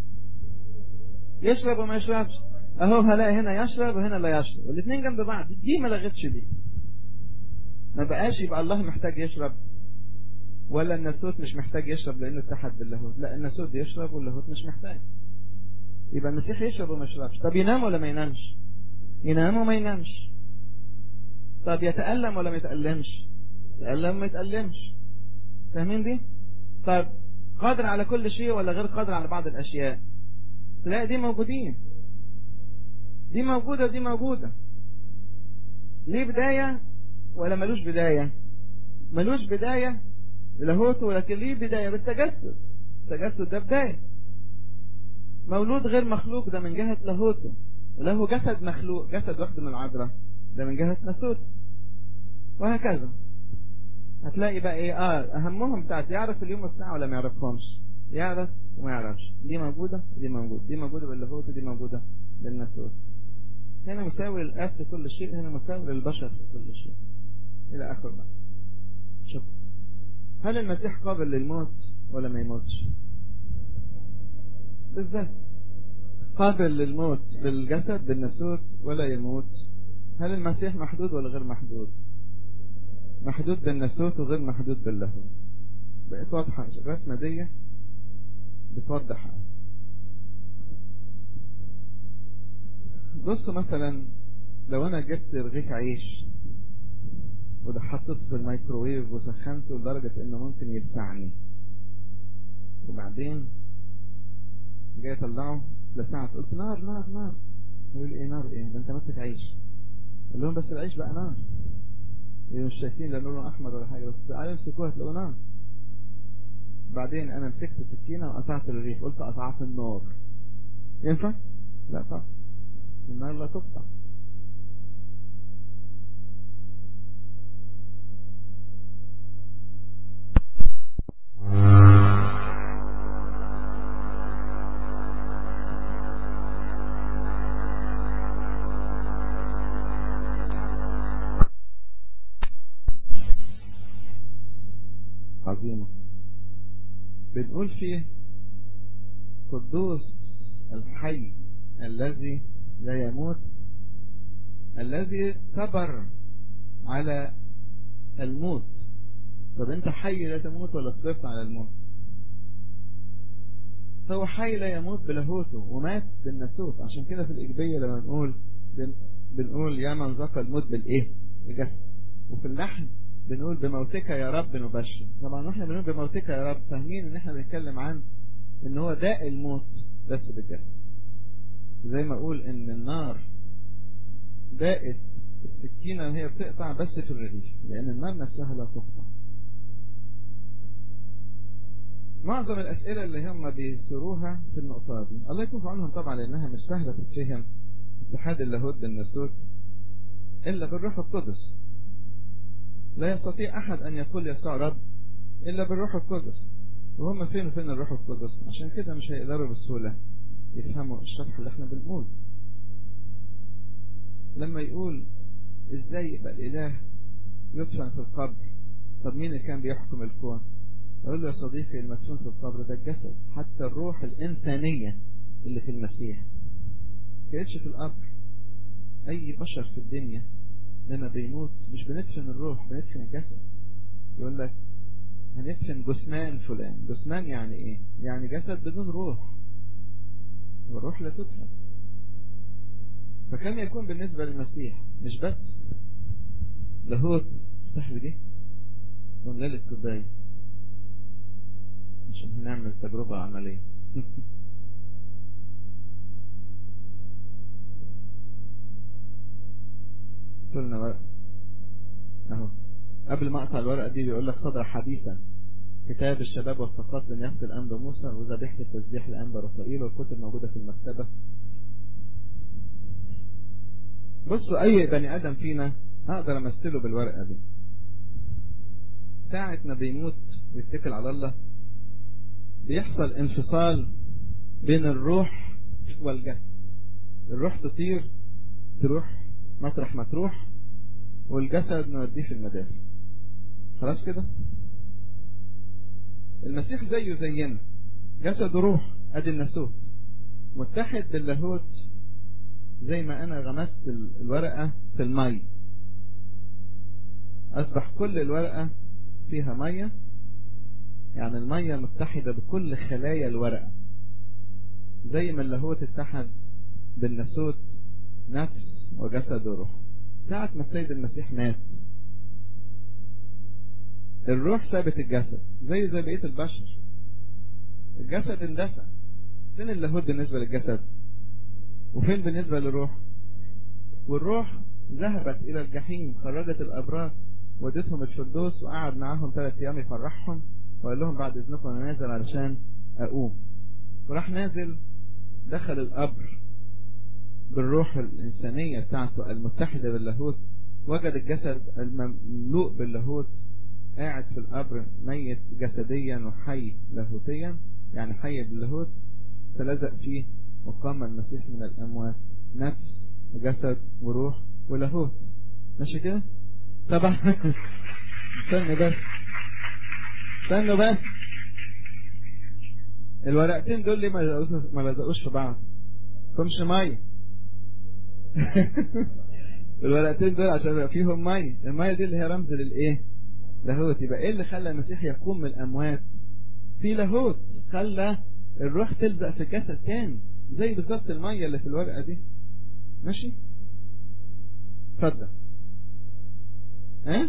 يشرب وما يشربش اهو هلاقي هنا يشرب وهنا لا يشرب الاثنين جنب بعض دي ما لغتش دي ما بقاش يبقى الله محتاج يشرب ولا الناسوت مش محتاج يشرب لانه اتحد باللاهوت لا الناسوت يشرب واللاهوت مش محتاج يبقى المسيح يشرب وما يشربش طب ينام ولا ما ينامش ينام وما ينامش طب يتألم ولا ما يتألمش يتألم ما يتألمش فاهمين دي طب قادر على كل شيء ولا غير قادر على بعض الأشياء تلاقي دي موجودين دي موجودة ودي موجودة ليه بداية ولا ملوش بداية ملوش بداية لاهوته ولكن ليه بداية بالتجسد التجسد ده بداية مولود غير مخلوق ده من جهة لاهوته له جسد مخلوق جسد واحد من العذراء ده من جهة ناسوت وهكذا هتلاقي بقى ايه اه اهمهم بتاعت يعرف اليوم والساعة ولا ما يعرفهمش يعرف وما يعرفش دي موجودة دي موجودة دي موجودة باللاهوت ودي موجودة بالناسوت هنا مساوي للآب في كل شيء هنا مساوي للبشر في كل شيء إلى آخر بقى شكرا هل المسيح قابل للموت ولا ما يموتش بالذات قابل للموت بالجسد بالناسوت ولا يموت هل المسيح محدود ولا غير محدود محدود بالناسوت وغير محدود باللاهوت بقيت واضحة الرسمة دي بتوضح بصوا مثلا لو انا جبت رغيف عيش وده حطيته في الميكروويف وسخنته لدرجة انه ممكن يلسعني وبعدين جاي اطلعه لسعت قلت نار نار نار يقول ايه نار ايه ده انت ماسك عيش قال لهم بس العيش بقى نار إيه مش شايفين لا لونه احمر ولا حاجه بس تعالوا امسكوها تلاقوا نار بعدين انا مسكت سكينه وقطعت الرغيف قلت قطعت النار ينفع لا طبعا النار لا تقطع عظيمة بنقول فيه قدوس الحي الذي لا يموت الذي صبر على الموت طب انت حي لا تموت ولا صبرت على الموت فهو حي لا يموت بلاهوته ومات بالنسوت عشان كده في الإجبية لما بنقول بنقول يا من ذاق الموت بالإيه الجسد وفي اللحن بنقول بموتك يا رب نبشر طبعا واحنا بنقول بموتك يا رب فاهمين ان احنا بنتكلم عن ان هو داء الموت بس بالجسد زي ما اقول ان النار داءت السكينة وهي بتقطع بس في الرغيف لان النار نفسها لا تقطع معظم الأسئلة اللي هم بيسروها في النقطة دي الله يكون في عنهم طبعا لأنها مش سهلة تتفهم اتحاد اللاهوت بالناسوت إلا بالروح القدس لا يستطيع أحد أن يقول يسوع رب إلا بالروح القدس وهم فين وفين الروح القدس عشان كده مش هيقدروا بسهولة يفهموا الشرح اللي احنا بنقول لما يقول ازاي يبقى الإله يدفن في القبر طب مين اللي كان بيحكم الكون أقول له يا صديقي المدفون في القبر ده الجسد حتى الروح الإنسانية اللي في المسيح كانتش في القبر أي بشر في الدنيا لما بيموت مش بندفن الروح بندفن الجسد يقول لك هندفن جثمان فلان جثمان يعني ايه يعني جسد بدون روح والروح لا تدفن فكان يكون بالنسبة للمسيح مش بس لاهوت افتح لي دي ونلال الكوبايه عشان هنعمل تجربة عملية قلنا ورق اهو قبل ما اقطع الورقة دي بيقول لك صدر حديثا كتاب الشباب والثقات لم يقتل أنبا موسى وذبيحة التسبيح لأنبا رفائيل والكتب موجودة في المكتبة بصوا أي بني آدم فينا أقدر أمثله بالورقة دي ساعة ما بيموت ويتكل على الله بيحصل انفصال بين الروح والجسد الروح تطير تروح مطرح ما تروح والجسد نوديه في المدافع خلاص كده المسيح زيه زينا جسد وروح ادي الناسوت متحد باللاهوت زي ما انا غمست الورقة في المي اصبح كل الورقة فيها مية يعني المية متحدة بكل خلايا الورقة زي ما اللاهوت اتحد بالناسوت نفس وجسد وروح ساعة ما السيد المسيح مات الروح سابت الجسد زي زي بقية البشر الجسد اندفع فين اللاهوت بالنسبة للجسد وفين بالنسبة للروح والروح ذهبت إلى الجحيم خرجت الأبرار ودتهم الفردوس وقعد معاهم ثلاث أيام يفرحهم وقال لهم بعد إذنكم أنا نازل علشان أقوم وراح نازل دخل القبر بالروح الإنسانية بتاعته المتحدة باللاهوت وجد الجسد المملوء باللاهوت قاعد في القبر ميت جسديا وحي لاهوتيا يعني حي باللاهوت فلزق فيه وقام المسيح من الأموات نفس وجسد وروح ولاهوت ماشي كده طبعا استنى بس استنوا بس الورقتين دول ليه ما لزقوش في بعض فمش ميه الورقتين دول عشان يبقى فيهم ميه الميه دي اللي هي رمز للايه لاهوت يبقى ايه اللي خلى المسيح يقوم من الاموات في لاهوت خلى الروح تلزق في الجسد تاني زي بالظبط الميه اللي في الورقه دي ماشي اتفضل ها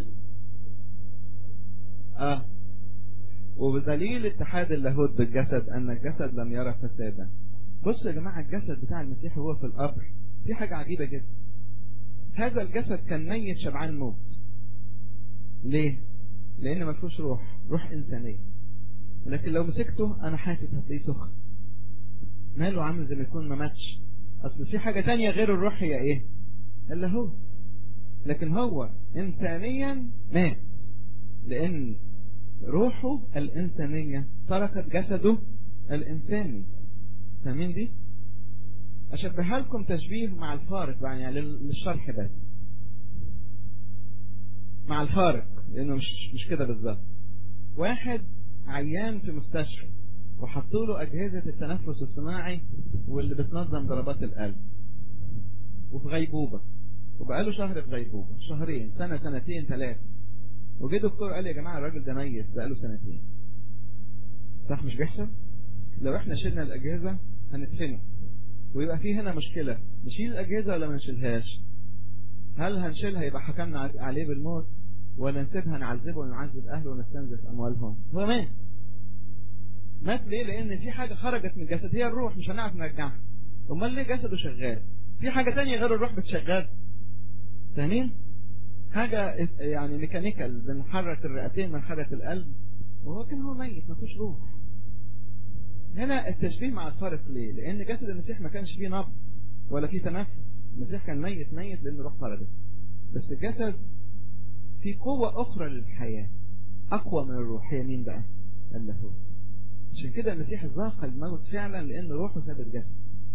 اه وبدليل اتحاد اللاهوت بالجسد ان الجسد لم يرى فسادا بصوا يا جماعه الجسد بتاع المسيح وهو في القبر في حاجه عجيبه جدا هذا الجسد كان ميت شبعان موت ليه لان ما فيهوش روح روح انسانيه لكن لو مسكته انا حاسس هتلاقيه سخن ماله عامل زي ما يكون ما ماتش اصل في حاجه تانية غير الروح هي ايه اللاهوت لكن هو انسانيا مات لان روحه الانسانيه تركت جسده الانساني فاهمين دي اشبهها لكم تشبيه مع الفارق يعني للشرح بس مع الفارق لانه مش مش كده بالظبط واحد عيان في مستشفى وحطوا له أجهزة التنفس الصناعي واللي بتنظم ضربات القلب وفي غيبوبة وبقاله شهر في غيبوبة شهرين سنة سنتين ثلاثة وجه دكتور قال يا جماعة الراجل ده ميت بقاله سنتين صح مش بيحصل لو احنا شلنا الأجهزة هندفنه ويبقى في هنا مشكلة نشيل الأجهزة ولا ما نشيلهاش هل هنشيلها يبقى حكمنا عليه بالموت ولا نسيبها نعذبه ونعذب أهله ونستنزف أموالهم هو مات مات ليه لأن في حاجة خرجت من الجسد هي الروح مش هنعرف نرجعها أمال ليه جسده شغال في حاجة تانية غير الروح بتشغل فاهمين حاجة يعني ميكانيكال بنحرك الرئتين بنحرك القلب وهو كان هو ميت ما فيهوش روح هنا التشبيه مع الفارق ليه لأن جسد المسيح ما كانش فيه نبض ولا فيه تنفس المسيح كان ميت ميت لأن روح خرجت بس الجسد في قوة أخرى للحياة أقوى من الروح هي مين بقى اللاهوت عشان كده المسيح ذاق الموت فعلا لأن روحه ساب الجسد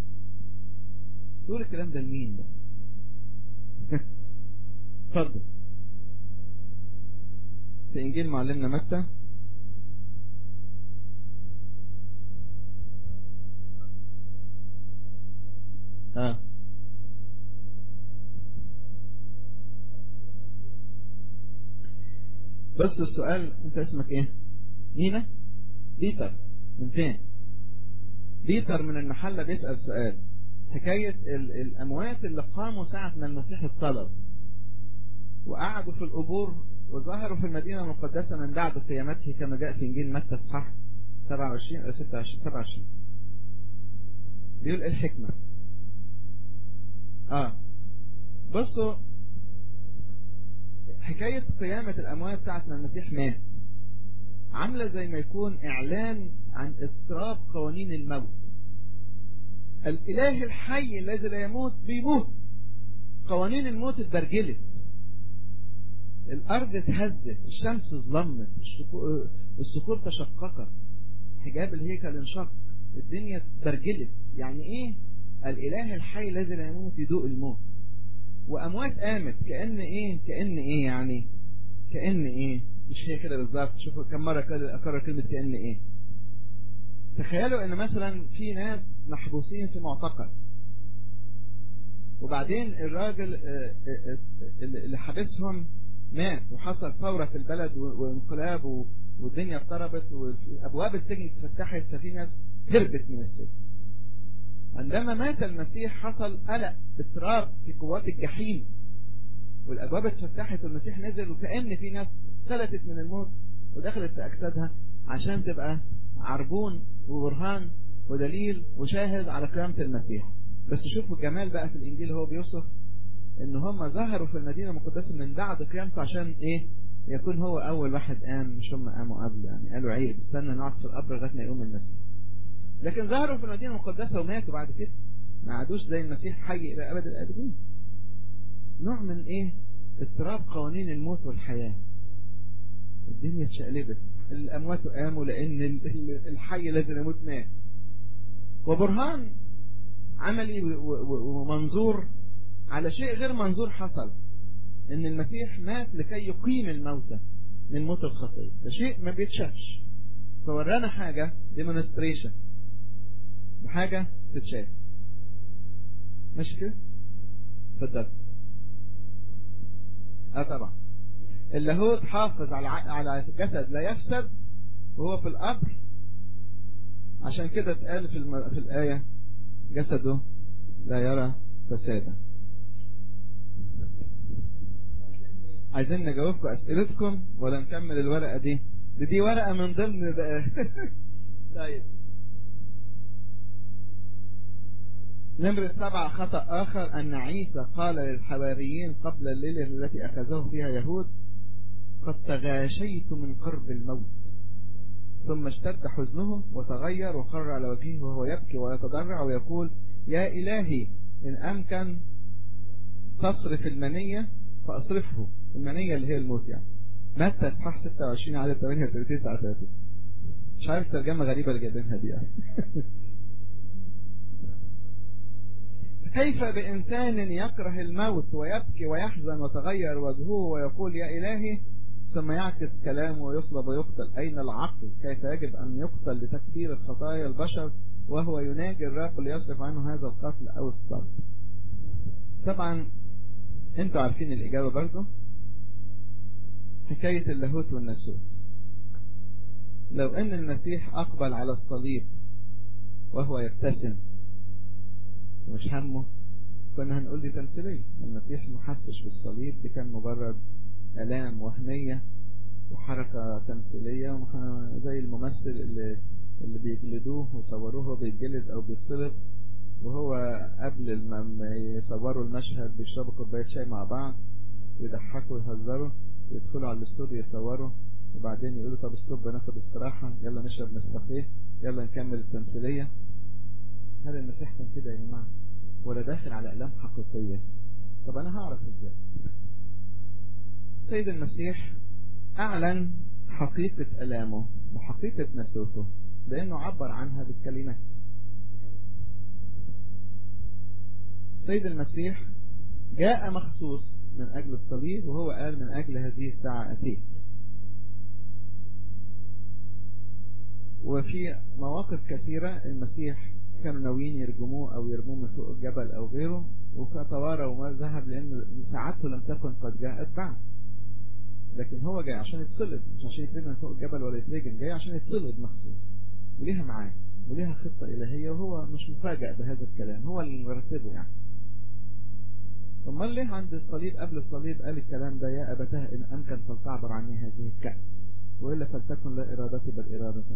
تقول الكلام ده لمين ده اتفضل في إنجيل معلمنا متى ها بس السؤال انت اسمك ايه مينا بيتر من فين بيتر من المحلة بيسأل سؤال حكاية الأموات اللي قاموا ساعة ما المسيح اتصلب وقعدوا في القبور وظهروا في المدينة المقدسة من بعد قيامته كما جاء في إنجيل متى صح 27 أو 26 27 بيقول إيه الحكمة آه بصوا حكاية قيامة الأموات ساعة ما المسيح مات عاملة زي ما يكون إعلان عن اضطراب قوانين الموت الإله الحي الذي لا يموت بيموت قوانين الموت اتبرجلت الأرض اتهزت الشمس ظلمت الصخور تشققت حجاب الهيكل انشق الدنيا اتبرجلت يعني ايه الإله الحي الذي لا يموت يدوق الموت وأموات قامت كأن ايه كأن ايه يعني كأن ايه مش هي كده بالظبط شوفوا كم مرة كده أكرر كلمة كأن ايه تخيلوا ان مثلا في ناس محبوسين في معتقل وبعدين الراجل اللي حابسهم مات وحصل ثورة في البلد وانقلاب والدنيا اضطربت وابواب السجن اتفتحت ففي ناس هربت من السجن عندما مات المسيح حصل قلق اضطراب في قوات الجحيم والابواب اتفتحت والمسيح نزل وكأن في ناس سلتت من الموت ودخلت في اجسادها عشان تبقى عربون وبرهان ودليل وشاهد على قيامة المسيح بس شوفوا الجمال بقى في الإنجيل هو بيوصف إن هم ظهروا في المدينة المقدسة من بعد قيامته عشان إيه يكون هو أول واحد قام مش هم قاموا قبل يعني قالوا عيب استنى نقعد في القبر لغاية ما يقوم المسيح لكن ظهروا في المدينة المقدسة وماتوا بعد كده ما عادوش زي المسيح حي إلى أبد الآبدين نوع من إيه اضطراب قوانين الموت والحياة الدنيا اتشقلبت الأموات قاموا لأن الحي الذي يموت مات وبرهان عملي ومنظور على شيء غير منظور حصل ان المسيح مات لكي يقيم الموتى من موت الخطية ده شيء ما بيتشافش فورانا حاجة demonstration بحاجة تتشاف ماشي كده اتفضل اه طبعا اللاهوت حافظ على على جسد لا يفسد وهو في القبر عشان كده اتقال في الم... في الآية جسده لا يرى فسادا عايزين نجاوبكم أسئلتكم ولا نكمل الورقة دي دي, دي ورقة من ضمن ده طيب نمرة سبعة خطأ آخر أن عيسى قال للحواريين قبل الليلة التي أخذه فيها يهود قد تغاشيت من قرب الموت ثم اشتد حزنه وتغير وخر على وجهه وهو يبكي ويتضرع ويقول يا إلهي إن أمكن تصرف المنية فأصرفه المنية اللي هي الموت يعني متى اصحاح 26 عدد 38 39 مش عارف ترجمة غريبة اللي جايبينها دي يعني كيف بإنسان يكره الموت ويبكي ويحزن وتغير وجهه ويقول يا إلهي ثم يعكس كلامه ويصلب ويقتل أين العقل كيف يجب أن يقتل لتكفير الخطايا البشر وهو يناجي الرب ليصرف عنه هذا القتل أو الصلب طبعا انتوا عارفين الإجابة برضه حكاية اللاهوت والناسوت لو أن المسيح أقبل على الصليب وهو يبتسم ومش همه كنا هنقول دي تمثيلية المسيح محسش بالصليب دي كان مجرد آلام وهمية وحركة تمثيلية زي الممثل اللي اللي بيجلدوه وصوروه بيتجلد أو بيتصلب وهو قبل ما يصوروا المشهد بيشربوا كوباية شاي مع بعض ويضحكوا ويهزروا ويدخلوا على الاستوديو يصوروا وبعدين يقولوا طب استوب ناخد استراحة يلا نشرب نسكافيه يلا نكمل التمثيلية هذا المسيح كان كده يا جماعة ولا داخل على ألام حقيقية طب أنا هعرف إزاي السيد المسيح أعلن حقيقة ألامه وحقيقة نسوته لأنه عبر عنها بالكلمات السيد المسيح جاء مخصوص من أجل الصليب وهو قال من أجل هذه الساعة أتيت وفي مواقف كثيرة المسيح كانوا ناويين يرجموه أو يرموه من فوق الجبل أو غيره وفتوارى وما ذهب لأن ساعته لم تكن قد جاءت بعد لكن هو جاي عشان يتصلب مش عشان يترجم من فوق الجبل ولا يترجم جاي عشان يتصلب مخصوص وليها معاه وليها خطة إلهية وهو مش مفاجئ بهذا الكلام هو اللي مرتبه يعني امال ليه عند الصليب قبل الصليب قال الكلام ده يا أبتاه إن أمكن فلتعبر عني هذه الكأس وإلا فلتكن لا إرادتي بل إرادتك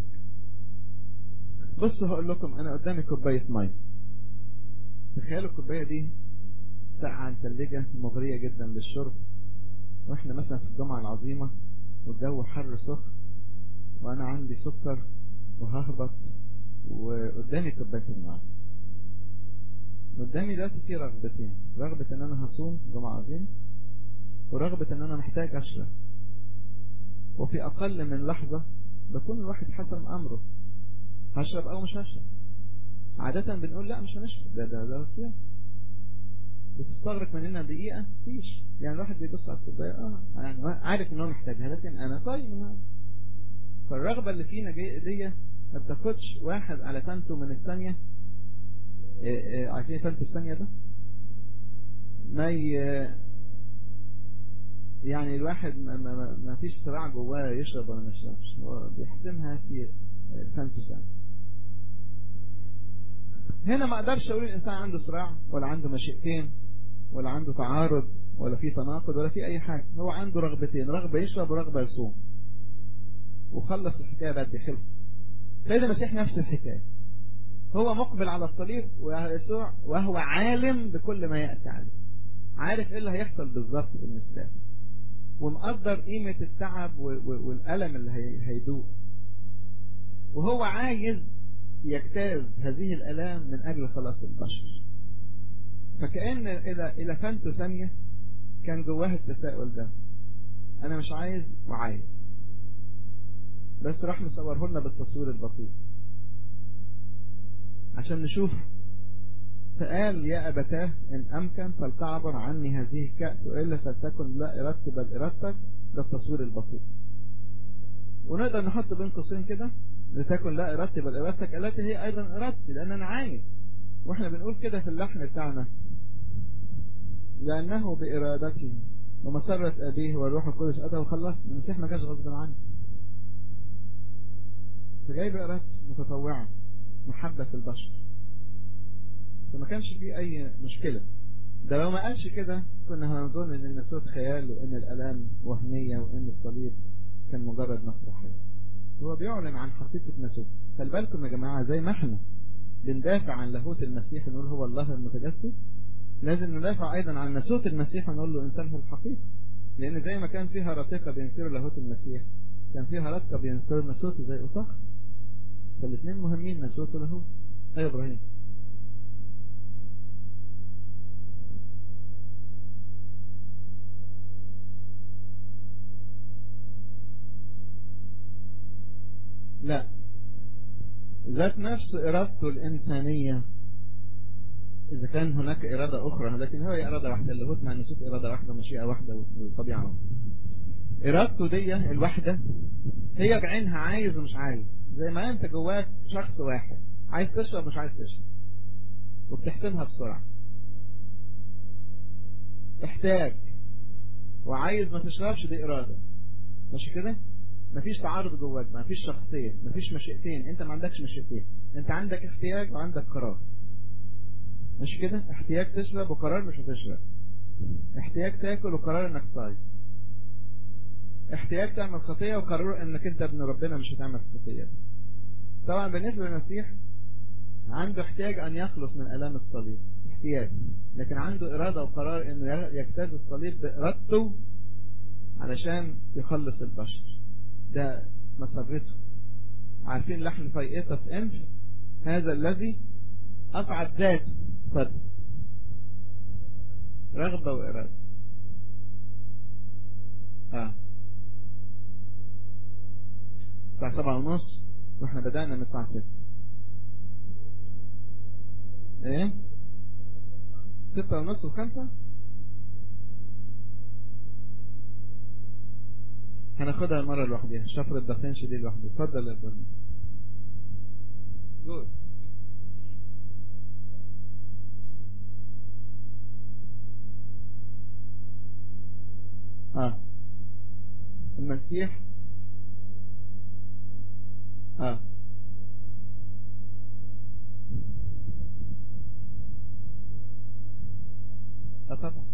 بصوا هقول لكم أنا قدامي كوباية مية تخيلوا الكوباية دي ساقعة مثلجة مغرية جدا للشرب واحنا مثلا في الجمعة العظيمة والجو حر سخن وانا عندي سكر وههبط وقدامي كوباية الماء قدامي دلوقتي في رغبتين رغبة ان انا هصوم جمعة عظيمة ورغبة ان انا محتاج اشرب وفي اقل من لحظة بكون الواحد حسم امره هشرب او مش هشرب عادة بنقول لا مش هنشرب ده ده ده صيام بتستغرق مننا دقيقة فيش يعني الواحد بيبص على الكوباية اه يعني عارف ان هو محتاجها لكن انا صايم فالرغبة اللي فينا دي ما بتاخدش واحد على فانته من الثانية عارفين فانت الثانية ده ما ي... يعني الواحد ما, ما, ما فيش صراع جواه يشرب ولا ما يشربش هو بيحسمها في فانته ثانية هنا ما اقدرش اقول الانسان عنده صراع ولا عنده مشيئتين ولا عنده تعارض ولا في تناقض ولا في اي حاجة هو عنده رغبتين رغبة يشرب ورغبة يصوم وخلص الحكاية بعد خلص سيد المسيح نفس الحكاية هو مقبل على الصليب ويسوع وهو عالم بكل ما يأتي عليه عارف ايه اللي هيحصل بالظبط بالنسبة له ومقدر قيمة التعب والألم اللي هيدوق وهو عايز يجتاز هذه الألام من أجل خلاص البشر فكأن إذا إذا فانته ثانية كان جواه التساؤل ده أنا مش عايز وعايز بس راح مصوره لنا بالتصوير البطيء عشان نشوف فقال يا أبتاه إن أمكن فلتعبر عني هذه الكأس وإلا فلتكن لا إرادتي بل إرادتك ده التصوير البطيء ونقدر نحط بين قوسين كده لتكن لا إرادتي بل إرادتك التي هي أيضا إرادتي لأن أنا عايز وإحنا بنقول كده في اللحن بتاعنا لأنه بإرادته ومسرة أبيه والروح القدس أتى وخلص المسيح ما جاش غصب عني فجاي بإرادته متطوعة محبة في البشر فما كانش فيه أي مشكلة ده لو ما قالش كده كنا هنظن ان النسوت خيال وان الالام وهمية وان الصليب كان مجرد مسرحية هو بيعلن عن حقيقة نسوت خلي بالكم يا جماعة زي ما احنا بندافع عن لاهوت المسيح ونقول هو الله المتجسد لازم ندافع ايضا عن نسوت المسيح ونقول له انسان في الحقيقة لان زي ما كان فيها رتيقة بينكروا لاهوت المسيح كان فيها رتقة بينكروا نسوته زي أطاق فالاثنين مهمين نسوت ولاهوت ايوه ابراهيم لا ذات نفس إرادته الإنسانية إذا كان هناك إرادة أخرى لكن هو إرادة واحدة اللي هو مع النسوت إرادة واحدة مشيئة واحدة وطبيعة واحدة إرادته دي الواحدة هي بعينها عايز ومش عايز زي ما أنت جواك شخص واحد عايز تشرب مش عايز تشرب وبتحسمها بسرعة احتاج وعايز ما تشربش دي إرادة ماشي كده مفيش تعارض جواك مفيش شخصية مفيش مشيئتين انت ما عندكش مشيئتين انت عندك احتياج وعندك قرار مش كده احتياج تشرب وقرار مش هتشرب احتياج تاكل وقرار انك صايم احتياج تعمل خطية وقرار انك انت ابن ربنا مش هتعمل خطية طبعا بالنسبة للمسيح عنده احتياج ان يخلص من الام الصليب احتياج لكن عنده ارادة وقرار انه يجتاز الصليب بارادته علشان يخلص البشر ده مسرته عارفين لحن فيئته في انف هذا الذي اصعد ذاته اتفضل رغبة وإرادة اه الساعة سبعة ونص واحنا بدأنا من الساعة ستة ايه ستة ونص وخمسة هناخدها المرة لوحديها شفرة دافنش دي لوحدها اتفضل يا ابني قول اه المسيح اه اه طبعا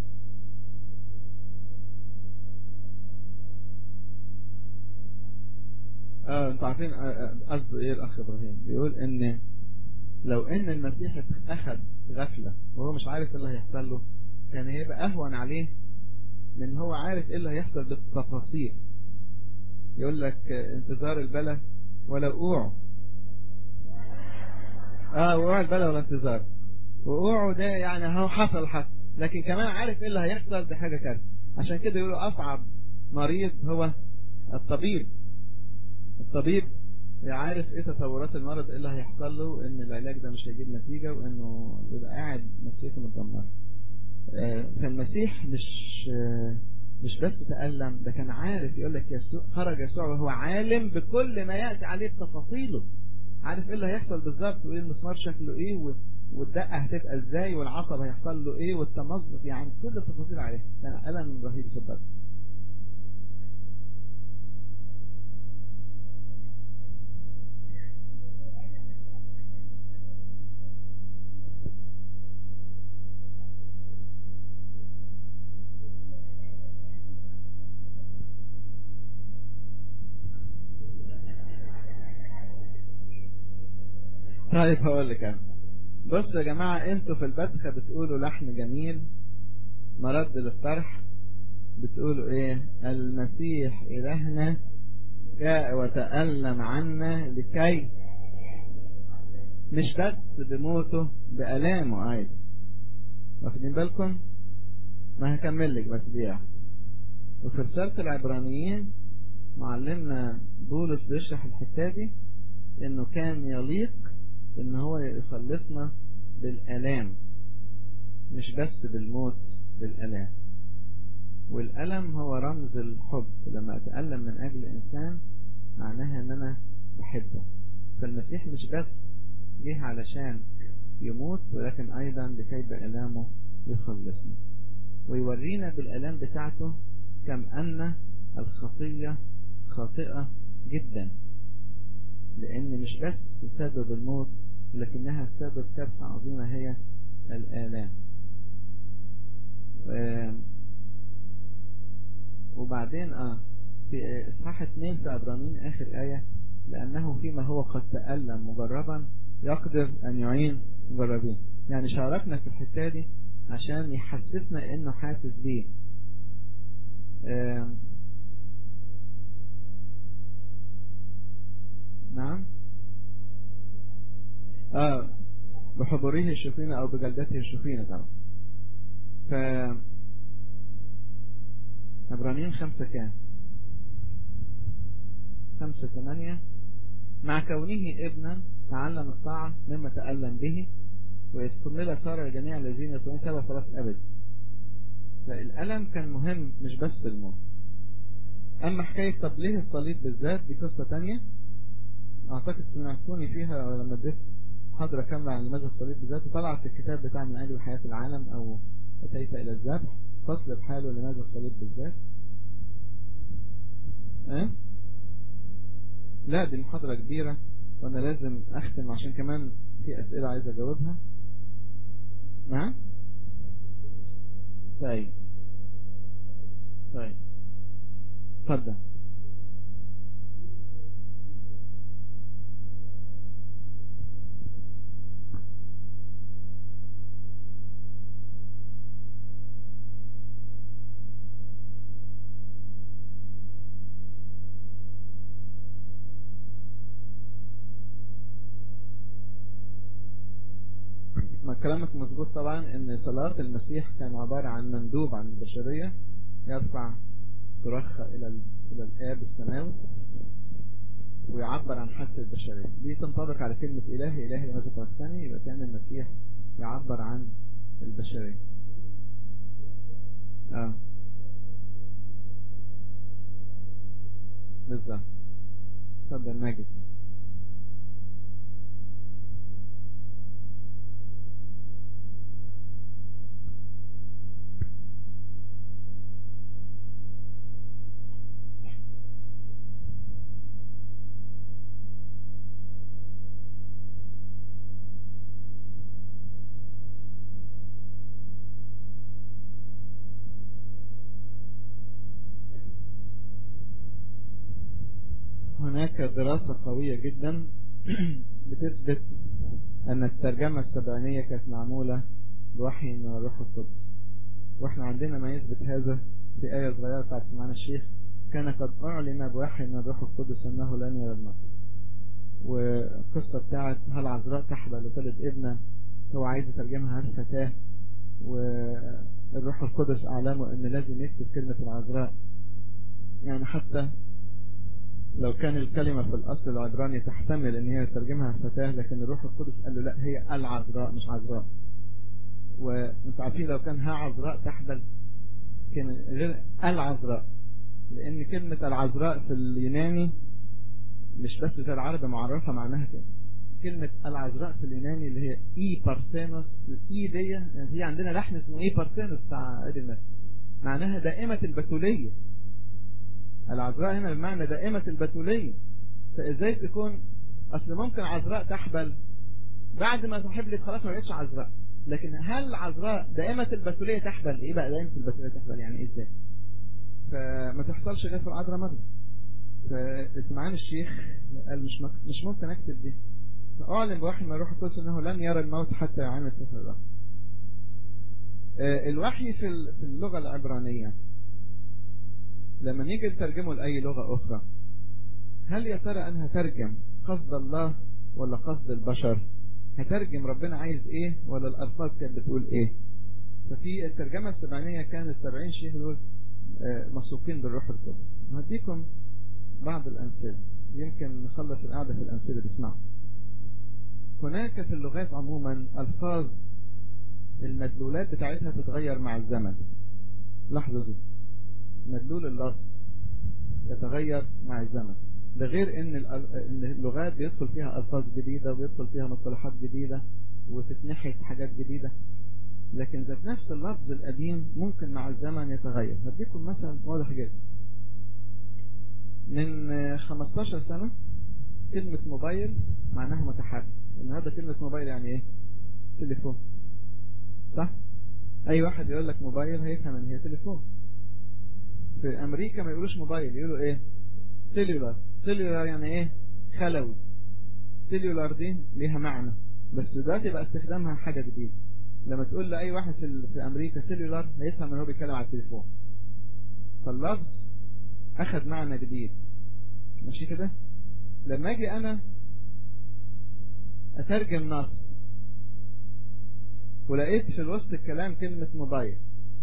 اه انتوا عارفين قصده ايه الاخ ابراهيم بيقول ان لو ان المسيح اخذ غفلة وهو مش عارف ايه اللي هيحصل له كان هيبقى اهون عليه من هو عارف ايه اللي هيحصل بالتفاصيل يقول لك انتظار البلا ولا وقوعه اه وقوع البلا ولا انتظار وقوعه ده يعني هو حصل حصل لكن كمان عارف ايه اللي هيحصل دي حاجة كده عشان كده يقولوا اصعب مريض هو الطبيب الطبيب عارف ايه تطورات المرض ايه اللي هيحصل له ان العلاج ده مش هيجيب نتيجة وانه بيبقى قاعد نفسيته متدمره فالمسيح مش مش بس تألم ده كان عارف يقول لك يسوع خرج يسوع وهو عالم بكل ما يأتي عليه بتفاصيله عارف ايه اللي هيحصل بالظبط وايه المسمار شكله ايه والدقة هتبقى ازاي والعصب هيحصل له ايه والتمزق يعني كل التفاصيل عليه كان ألم رهيب في البدن طيب هقول لك انا بصوا يا جماعة انتوا في البسخة بتقولوا لحن جميل مرد للطرح بتقولوا ايه المسيح إلهنا جاء وتألم عنا لكي مش بس بموته بألامه أيضا واخدين بالكم ما هكمل لك بس دي وفي رسالة العبرانيين معلمنا بولس بيشرح الحتة دي انه كان يليق ان هو يخلصنا بالالام مش بس بالموت بالالام والالم هو رمز الحب لما اتالم من اجل انسان معناها ان انا بحبه فالمسيح مش بس جه علشان يموت ولكن ايضا لكي بالامه يخلصنا ويورينا بالالام بتاعته كم ان الخطيه خاطئه جدا لأن مش بس سبب الموت لكنها سبب كارثة عظيمة هي الآلام وبعدين آه في إصحاح 2 في عبرانيين آخر آية لأنه فيما هو قد تألم مجربا يقدر أن يعين مجربين يعني شاركنا في الحتة دي عشان يحسسنا إنه حاسس بيه آه نعم اه بحضوره الشفينة او بجلدته الشفينة طبعا ف عبرانيين خمسة كام خمسة ثمانية مع كونه ابنا تعلم الطاعة مما تألم به ويستمل صار الجميع الذين يكونون سبب خلاص أبد فالألم كان مهم مش بس الموت أما حكاية طب ليه الصليب بالذات دي قصة تانية أعتقد سمعتوني فيها لما اديت محاضرة كاملة عن لماذا الصليب بالذات وطلعت في الكتاب بتاع من أجل حياة العالم أو أتيت إلى الذبح فصل بحاله لماذا الصليب بالذات أه؟ لا دي محاضرة كبيرة وأنا لازم أختم عشان كمان في أسئلة عايز أجاوبها نعم طيب طيب اتفضل ما كلامك مظبوط طبعا ان صلاة المسيح كان عبارة عن مندوب عن البشرية يرفع صراخها الى الى الاب السماوي ويعبر عن حالة البشرية دي تنطبق على كلمة إله إله لماذا تركتني يبقى كان المسيح يعبر عن البشرية اه بالظبط تفضل ماجد هناك دراسة قوية جدا بتثبت أن الترجمة السبعينية كانت معمولة بوحي من الروح القدس وإحنا عندنا ما يثبت هذا في آية صغيرة بتاعت سمعنا الشيخ كان قد أعلن بوحي من الروح القدس أنه لن يرى الموت والقصة بتاعت هل عذراء تحبل وتلد ابنة هو عايز يترجمها هل فتاة والروح القدس أعلمه أن لازم يكتب كلمة العذراء يعني حتى لو كان الكلمة في الأصل العبراني تحتمل أن هي ترجمها فتاة لكن الروح القدس قال له لا هي العذراء مش عذراء وانت عارفين لو كان ها عذراء تحبل كان غير العذراء لأن كلمة العذراء في اليوناني مش بس زي العربي معرفة معناها كده كلمة العذراء في اليوناني اللي هي اي بارثينوس الاي دي يعني هي عندنا لحن اسمه اي بارثينوس بتاع عيد الميلاد معناها دائمة البتولية العذراء هنا بمعنى دائمة البتولية فازاي تكون اصل ممكن عذراء تحبل بعد ما تحبلت خلاص ما بقتش عذراء لكن هل عذراء دائمة البتولية تحبل ايه بقى دائمة البتولية تحبل يعني ايه ازاي فما تحصلش غير في العذراء مرة فاسمعان الشيخ قال مش مش ممكن اكتب دي فاعلن بوحي من الروح القدس انه لن يرى الموت حتى يعمل سفر الرحم الوحي في في اللغة العبرانية لما نيجي نترجمه لأي لغة أخرى هل يا ترى أنا هترجم قصد الله ولا قصد البشر هترجم ربنا عايز إيه ولا الألفاظ كانت بتقول إيه ففي الترجمة السبعينية كان السبعين شيخ دول مسوقين بالروح القدس هديكم بعض الأمثلة يمكن نخلص القعدة في الأمثلة تسمعوا هناك في اللغات عموما ألفاظ المدلولات بتاعتها تتغير مع الزمن لحظة دي مدلول اللفظ يتغير مع الزمن ده غير ان ان اللغات بيدخل فيها الفاظ جديده وبيدخل فيها مصطلحات جديده وتتنحي حاجات جديده لكن ذات نفس اللفظ القديم ممكن مع الزمن يتغير هديكم مثلا واضح جدا من 15 سنه كلمه موبايل معناها متحرك النهارده كلمه موبايل يعني ايه تليفون صح اي واحد يقول لك موبايل هيفهم ان هي تليفون في امريكا ما يقولوش موبايل يقولوا ايه سيلولار سيلولار يعني ايه خلوي سيلولار دي ليها معنى بس دلوقتي بقى استخدامها حاجة جديدة لما تقول لأي واحد في, في أمريكا سيلولار هيفهم ان هو بيتكلم على التليفون فاللفظ أخذ معنى جديد ماشي كده لما أجي أنا أترجم نص ولقيت في الوسط الكلام كلمة موبايل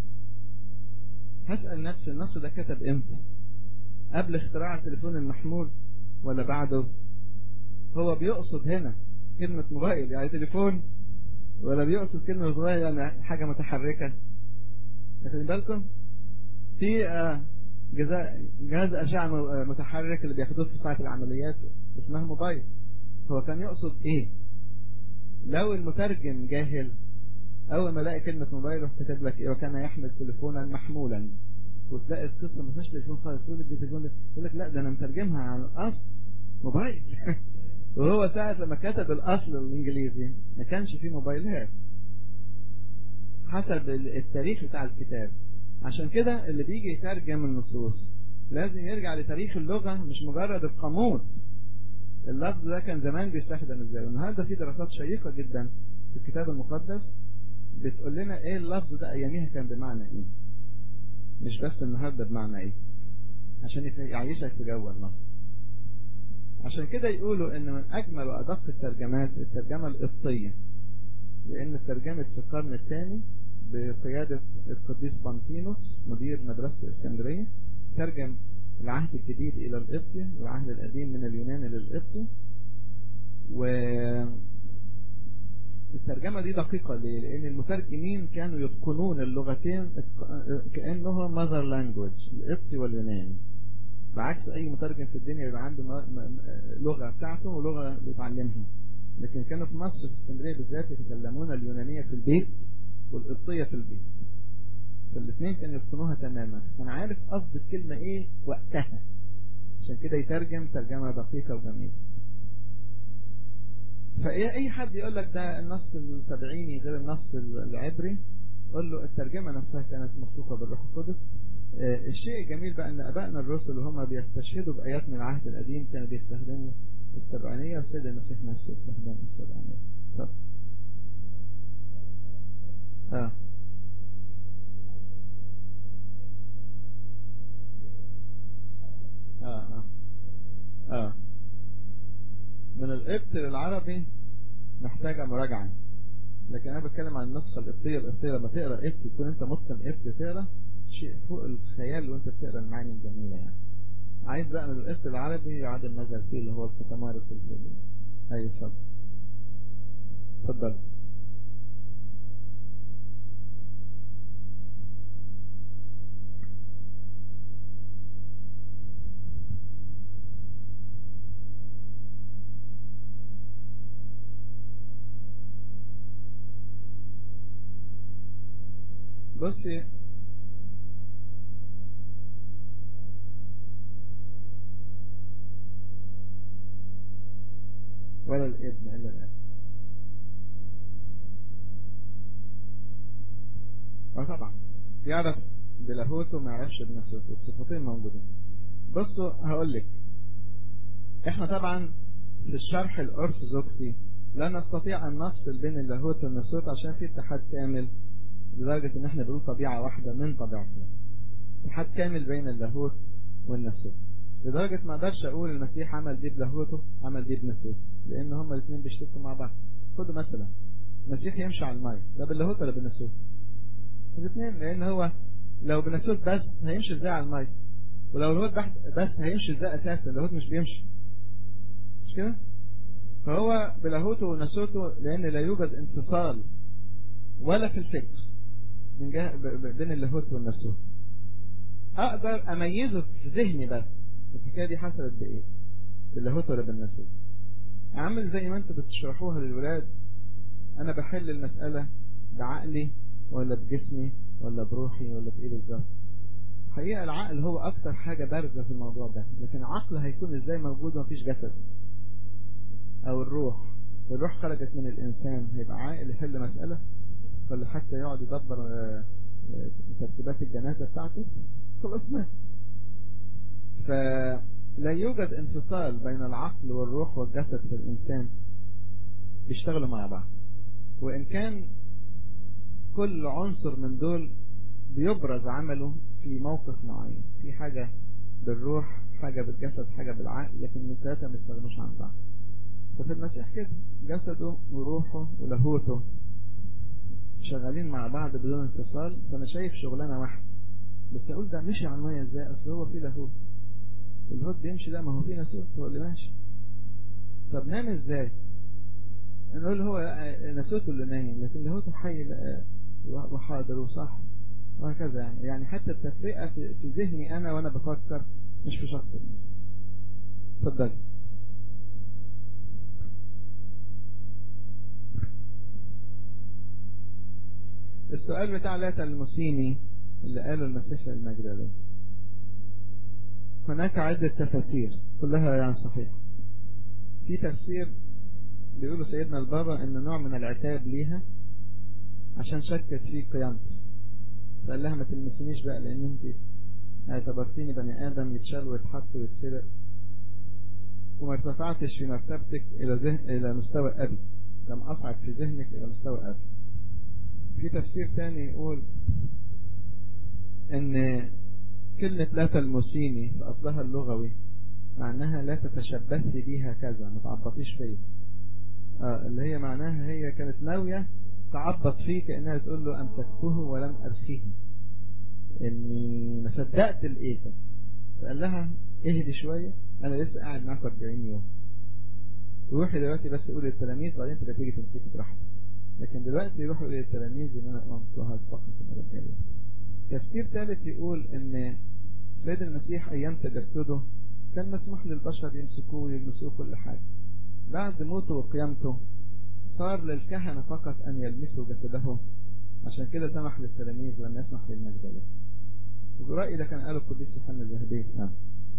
هسأل نفسي النص ده كتب امتى قبل اختراع التليفون المحمول ولا بعده هو بيقصد هنا كلمة موبايل يعني تليفون ولا بيقصد كلمة صغيرة يعني حاجة متحركة واخدين بالكم في آه جهاز أشعة متحرك اللي بياخدوه في ساعة العمليات اسمها موبايل هو كان يقصد ايه لو المترجم جاهل اول ما الاقي كلمة موبايل يروح كاتب لك ايه وكان يحمل تليفونا محمولا وتلاقي القصة ما فيهاش تليفون خالص يقول لك التليفون ده يقول لك لا ده انا مترجمها عن الاصل موبايل وهو ساعة لما كتب الاصل الانجليزي ما كانش فيه موبايلات حسب التاريخ بتاع الكتاب عشان كده اللي بيجي يترجم النصوص لازم يرجع لتاريخ اللغة مش مجرد القاموس اللفظ ده كان زمان بيستخدم ازاي والنهارده في دراسات شيقة جدا في الكتاب المقدس بتقول لنا ايه اللفظ ده اياميها كان بمعنى ايه مش بس النهارده بمعنى ايه عشان يعيشك في جو النص عشان كده يقولوا ان من اجمل وادق الترجمات الترجمة القبطية لان ترجمت في القرن الثاني بقيادة القديس بانتينوس مدير مدرسة اسكندرية ترجم العهد الجديد إلى القبطي والعهد القديم من اليوناني للقبطي و الترجمة دي دقيقة ليه؟ لأن المترجمين كانوا يتقنون اللغتين كأنهم ماذر لانجوج القبطي واليوناني بعكس أي مترجم في الدنيا يبقى عنده لغة بتاعته ولغة بيتعلمها لكن كانوا في مصر في اسكندرية بالذات يتكلمون اليونانية في البيت والقبطية في البيت فالاثنين كانوا يتقنوها تماما كان عارف قصد الكلمة ايه وقتها عشان كده يترجم ترجمة دقيقة وجميلة فأي حد يقول لك ده النص السبعيني غير النص العبري قول له الترجمة نفسها كانت مسوقة بالروح القدس الشيء الجميل بقى ان ابائنا الرسل وهم بيستشهدوا بايات من العهد القديم كانوا بيستخدموا السبعينية والسيد المسيح نفسه استخدم السبعينية طب اه اه اه اه من القبط للعربي محتاجة مراجعة لكن انا بتكلم عن النسخة القبطية القبطية لما تقرا قبط تكون انت متقن قبط تقرا شيء فوق الخيال وانت بتقرا المعاني الجميلة يعني عايز بقى من القبط العربي يعاد النظر فيه اللي هو الكتمارس الجميل ايوه اتفضل اتفضل بصي ولا الابن إلا الاب اه طبعا يعرف بلاهوته ما يعرفش بنفسه الصفتين موجودين بصوا هقول لك احنا طبعا في الشرح الارثوذكسي لا نستطيع ان نفصل بين اللاهوت والناسوت عشان في اتحاد كامل لدرجة ان احنا بنقول طبيعة واحدة من طبيعتين اتحاد كامل بين اللاهوت والناسوت لدرجة ما اقدرش اقول المسيح عمل دي بلاهوته عمل دي بناسوته لان هما الاثنين بيشتركوا مع بعض خدوا مثلا المسيح يمشي على الماء ده باللاهوت ولا بالناسوت الاثنين لان هو لو بناسوت بس هيمشي ازاي على الماء ولو اللاهوت بس هيمشي ازاي اساسا اللاهوت مش بيمشي مش كده فهو بلاهوته وناسوته لان لا يوجد انفصال ولا في الفكر من جهة بين اللاهوت والناسوت اقدر اميزه في ذهني بس الحكايه دي حصلت بايه باللاهوت ولا بالناسوت عامل زي ما انتوا بتشرحوها للولاد انا بحل المسألة بعقلي ولا بجسمي ولا بروحي ولا بايه بالظبط حقيقة العقل هو اكتر حاجة بارزة في الموضوع ده لكن العقل هيكون ازاي موجود ومفيش جسد او الروح الروح خرجت من الانسان هيبقى عاقل يحل مسألة ولا حتى يقعد يدبر ترتيبات الجنازة بتاعته خلاص مات فلا يوجد انفصال بين العقل والروح والجسد في الإنسان بيشتغلوا مع بعض وإن كان كل عنصر من دول بيبرز عمله في موقف معين في حاجة بالروح حاجة بالجسد حاجة بالعقل لكن الثلاثة ما يستغنوش عن بعض ففي المسيح كده جسده وروحه ولاهوته شغالين مع بعض بدون انفصال فانا شايف شغلانه واحد بس اقول ده مشي على الميه ازاي اصل هو في لاهوت اللاهوت بيمشي ده ما هو في ناسوت هو اللي ماشي طب نام ازاي نقول هو ناسوته اللي نايم لكن لاهوته حي وحاضر وصاحي وهكذا يعني يعني حتى التفرقة في, في ذهني أنا وأنا بفكر مش في شخص المسيح اتفضل السؤال بتاع لاتا المسيني اللي قاله المسيح للمجدلين هناك عدة تفاسير كلها يعني صحيحة في تفسير بيقولوا سيدنا البابا ان نوع من العتاب ليها عشان شكت في قيامته فقال لها ما تلمسنيش بقى لان انت اعتبرتيني بني ادم يتشال ويتحط ويتسرق وما ارتفعتش في مرتبتك الى ذهن الى مستوى ابي لم اصعد في ذهنك الى مستوى ابي في تفسير تاني يقول ان كلمة لا تلمسيني في اصلها اللغوي معناها لا تتشبثي بيها كذا ما تعبطيش فيا آه اللي هي معناها هي كانت ناوية تعبط فيه كأنها تقول له أمسكته ولم أرخيه إني ما صدقت الإيتا فقال لها اهدي شوية أنا لسه قاعد معاك 40 يوم روحي دلوقتي بس قولي للتلاميذ بعدين تبقى تيجي تمسكي براحتك لكن دلوقتي روحي قولي للتلاميذ إن أنا قمت وهسبقكم في الملكية تفسير ثالث يقول إن سيد المسيح أيام تجسده كان مسموح للبشر يمسكوه ويلمسوه كل حاجة بعد موته وقيامته صار للكهنة فقط أن يلمسوا جسده عشان كده سمح للتلاميذ لم يسمح للمجدلين والرأي ده كان قاله القديس يوحنا الذهبي نعم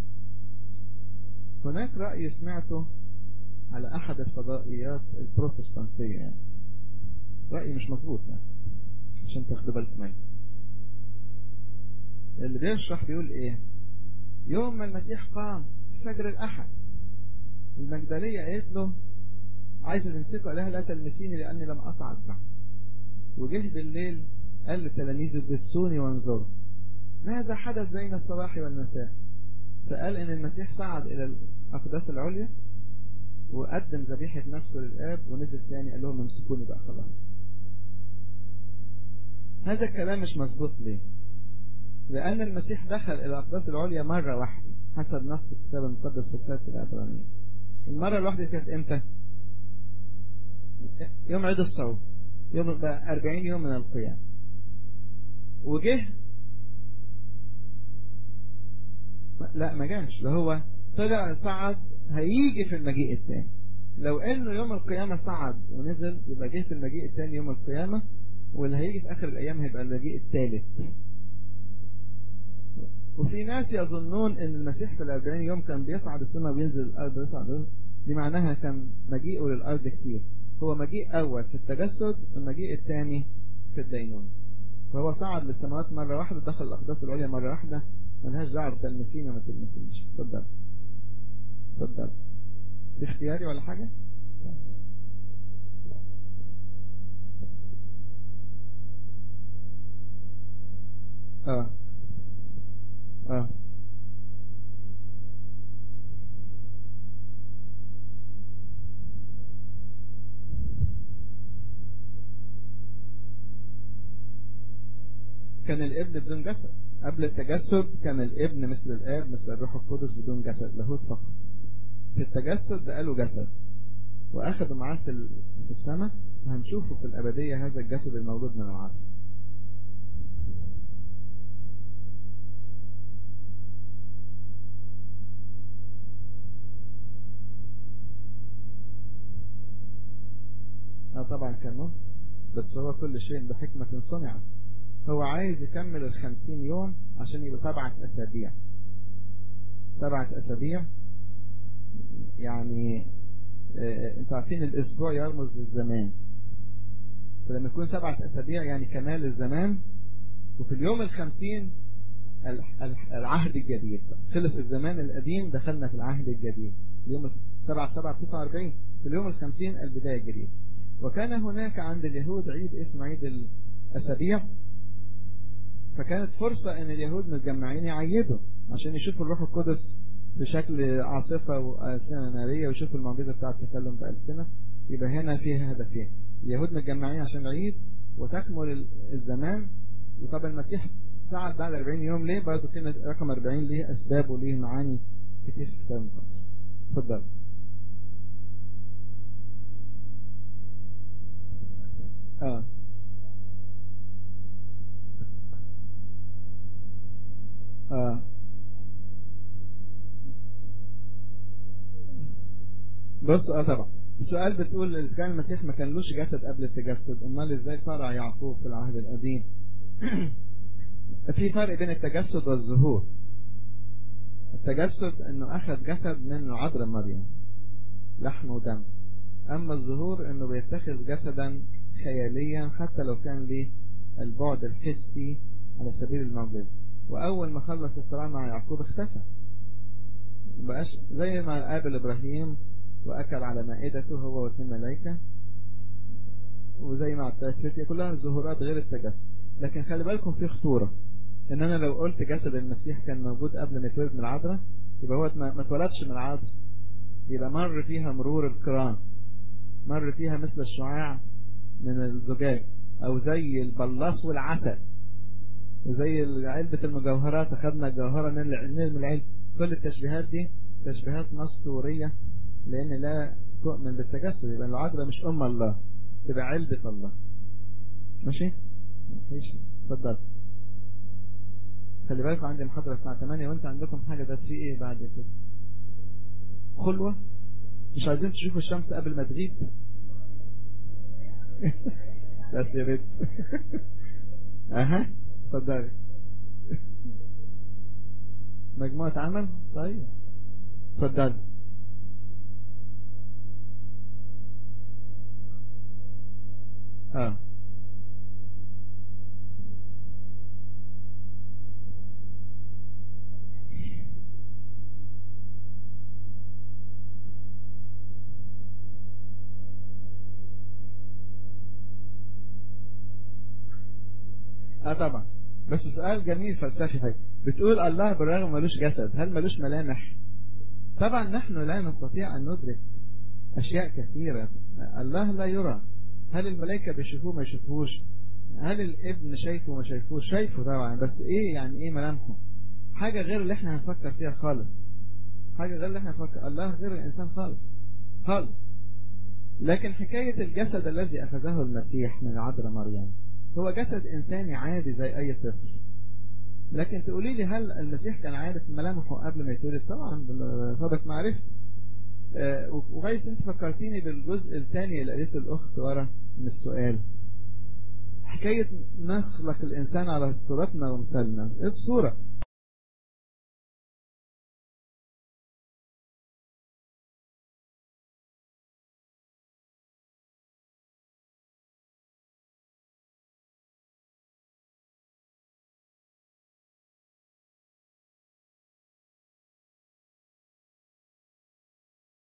هناك رأي سمعته على أحد الفضائيات البروتستانتية يعني رأي مش مظبوط يعني عشان تاخدوا بالكم منه اللي بيشرح بيقول ايه يوم ما المسيح قام فجر الأحد المجدلية قالت له عايزة تمسكه قال لها لا تلمسيني لأني لم أصعد معه وجه بالليل قال لتلاميذه جسوني وانظروا ماذا حدث بين الصباح والمساء فقال إن المسيح صعد إلى الأقداس العليا وقدم ذبيحة نفسه للآب ونزل تاني قال لهم امسكوني بقى خلاص هذا الكلام مش مظبوط ليه لأن المسيح دخل إلى الأقداس العليا مرة واحدة حسب نص الكتاب المقدس في رسالة العبرانيين المرة الواحدة كانت إمتى؟ يوم عيد الصوم يوم بقى 40 يوم من القيام وجه لا ما جاش ده هو طلع صعد هيجي في المجيء الثاني لو انه يوم القيامة صعد ونزل يبقى جه في المجيء الثاني يوم القيامة واللي هيجي في اخر الايام هيبقى المجيء الثالث وفي ناس يظنون ان المسيح في الأربعين يوم كان بيصعد السماء وينزل الارض ويصعد دي معناها كان مجيئه للارض كتير هو مجيء اول في التجسد والمجيء الثاني في الدينون فهو صعد للسماوات مرة واحدة دخل الأقداس العليا مرة واحدة ملهاش دعوة بتلمسيني وما تلمسينيش اتفضل اتفضل باختياري ولا حاجة؟ اه اه كان الابن بدون جسد قبل التجسد كان الابن مثل الاب مثل الروح القدس بدون جسد لاهوت فقط في التجسد ده قالوا جسد واخدوا معاه في في السماء وهنشوفه في الابديه هذا الجسد المولود من العاطفه اه طبعا كان ممكن بس هو كل شيء بحكمة صنع هو عايز يكمل الخمسين يوم عشان يبقى سبعة أسابيع سبعة أسابيع يعني اه انتوا عارفين الأسبوع يرمز للزمان فلما يكون سبعة أسابيع يعني كمال الزمان وفي اليوم الخمسين العهد الجديد خلص الزمان القديم دخلنا في العهد الجديد اليوم سبعة سبعة تسعة واربعين في اليوم الخمسين البداية الجديدة وكان هناك عند اليهود عيد اسمه عيد الأسابيع فكانت فرصة ان اليهود متجمعين يعيدوا عشان يشوفوا الروح القدس بشكل عاصفة وألسنة نارية ويشوفوا المعجزة بتاعة التكلم بألسنة يبقى هنا فيها هدفين اليهود متجمعين عشان العيد وتكمل الزمان وطبعا المسيح صعد بعد 40 يوم ليه برضه كلمة رقم 40 ليه أسباب وليه معاني كتير في الكتاب المقدس اتفضل اه بص اه طبعا السؤال بتقول إذا كان المسيح ما كانلوش جسد قبل التجسد أمال إزاي صار يعقوب في العهد القديم في فرق بين التجسد والظهور التجسد انه اخذ جسد من العذراء مريم لحم ودم اما الظهور انه بيتخذ جسدا خياليا حتى لو كان ليه البعد الحسي على سبيل المعجزه واول ما خلص الصراع مع يعقوب اختفى بقاش زي ما قابل ابراهيم واكل على مائدته هو واثنين ملائكه وزي ما التلاتة كلها ظهورات غير التجسد لكن خلي بالكم في خطوره ان انا لو قلت جسد المسيح كان موجود قبل ما يتولد من العذراء يبقى هو ما اتولدش من العذراء يبقى مر فيها مرور القران مر فيها مثل الشعاع من الزجاج او زي البلاص والعسل وزي علبة المجوهرات اخذنا جوهرة من العلم كل التشبيهات دي تشبيهات مسطورية لان لا تؤمن بالتجسد يبقى العذراء مش ام الله تبقى علبة الله ماشي ماشي اتفضل خلي بالكم عندي محاضرة الساعة 8 وانت عندكم حاجة ده في ايه بعد كده خلوة مش عايزين تشوفوا الشمس قبل ما تغيب بس يا ريت اها اتفضلي مجموعة عمل طيب اتفضلي اه اه طبعا بس سؤال جميل فلسفي حاجة بتقول الله بالرغم ملوش جسد هل ملوش ملامح طبعا نحن لا نستطيع أن ندرك أشياء كثيرة الله لا يرى هل الملائكة بيشوفوه ما يشوفوش هل الابن شايفه ما شايفوش شايفه طبعا بس ايه يعني ايه ملامحه حاجة غير اللي احنا هنفكر فيها خالص حاجة غير اللي احنا هنفكر الله غير الإنسان خالص خالص لكن حكاية الجسد الذي أخذه المسيح من عذراء مريم هو جسد إنساني عادي زي أي طفل لكن تقولي لي هل المسيح كان عارف ملامحه قبل ما يتولد طبعا سابق معرفة أه وغيث انت فكرتيني بالجزء الثاني اللي قالته الأخت ورا من السؤال حكاية نخلق الإنسان على صورتنا ومثالنا إيه الصورة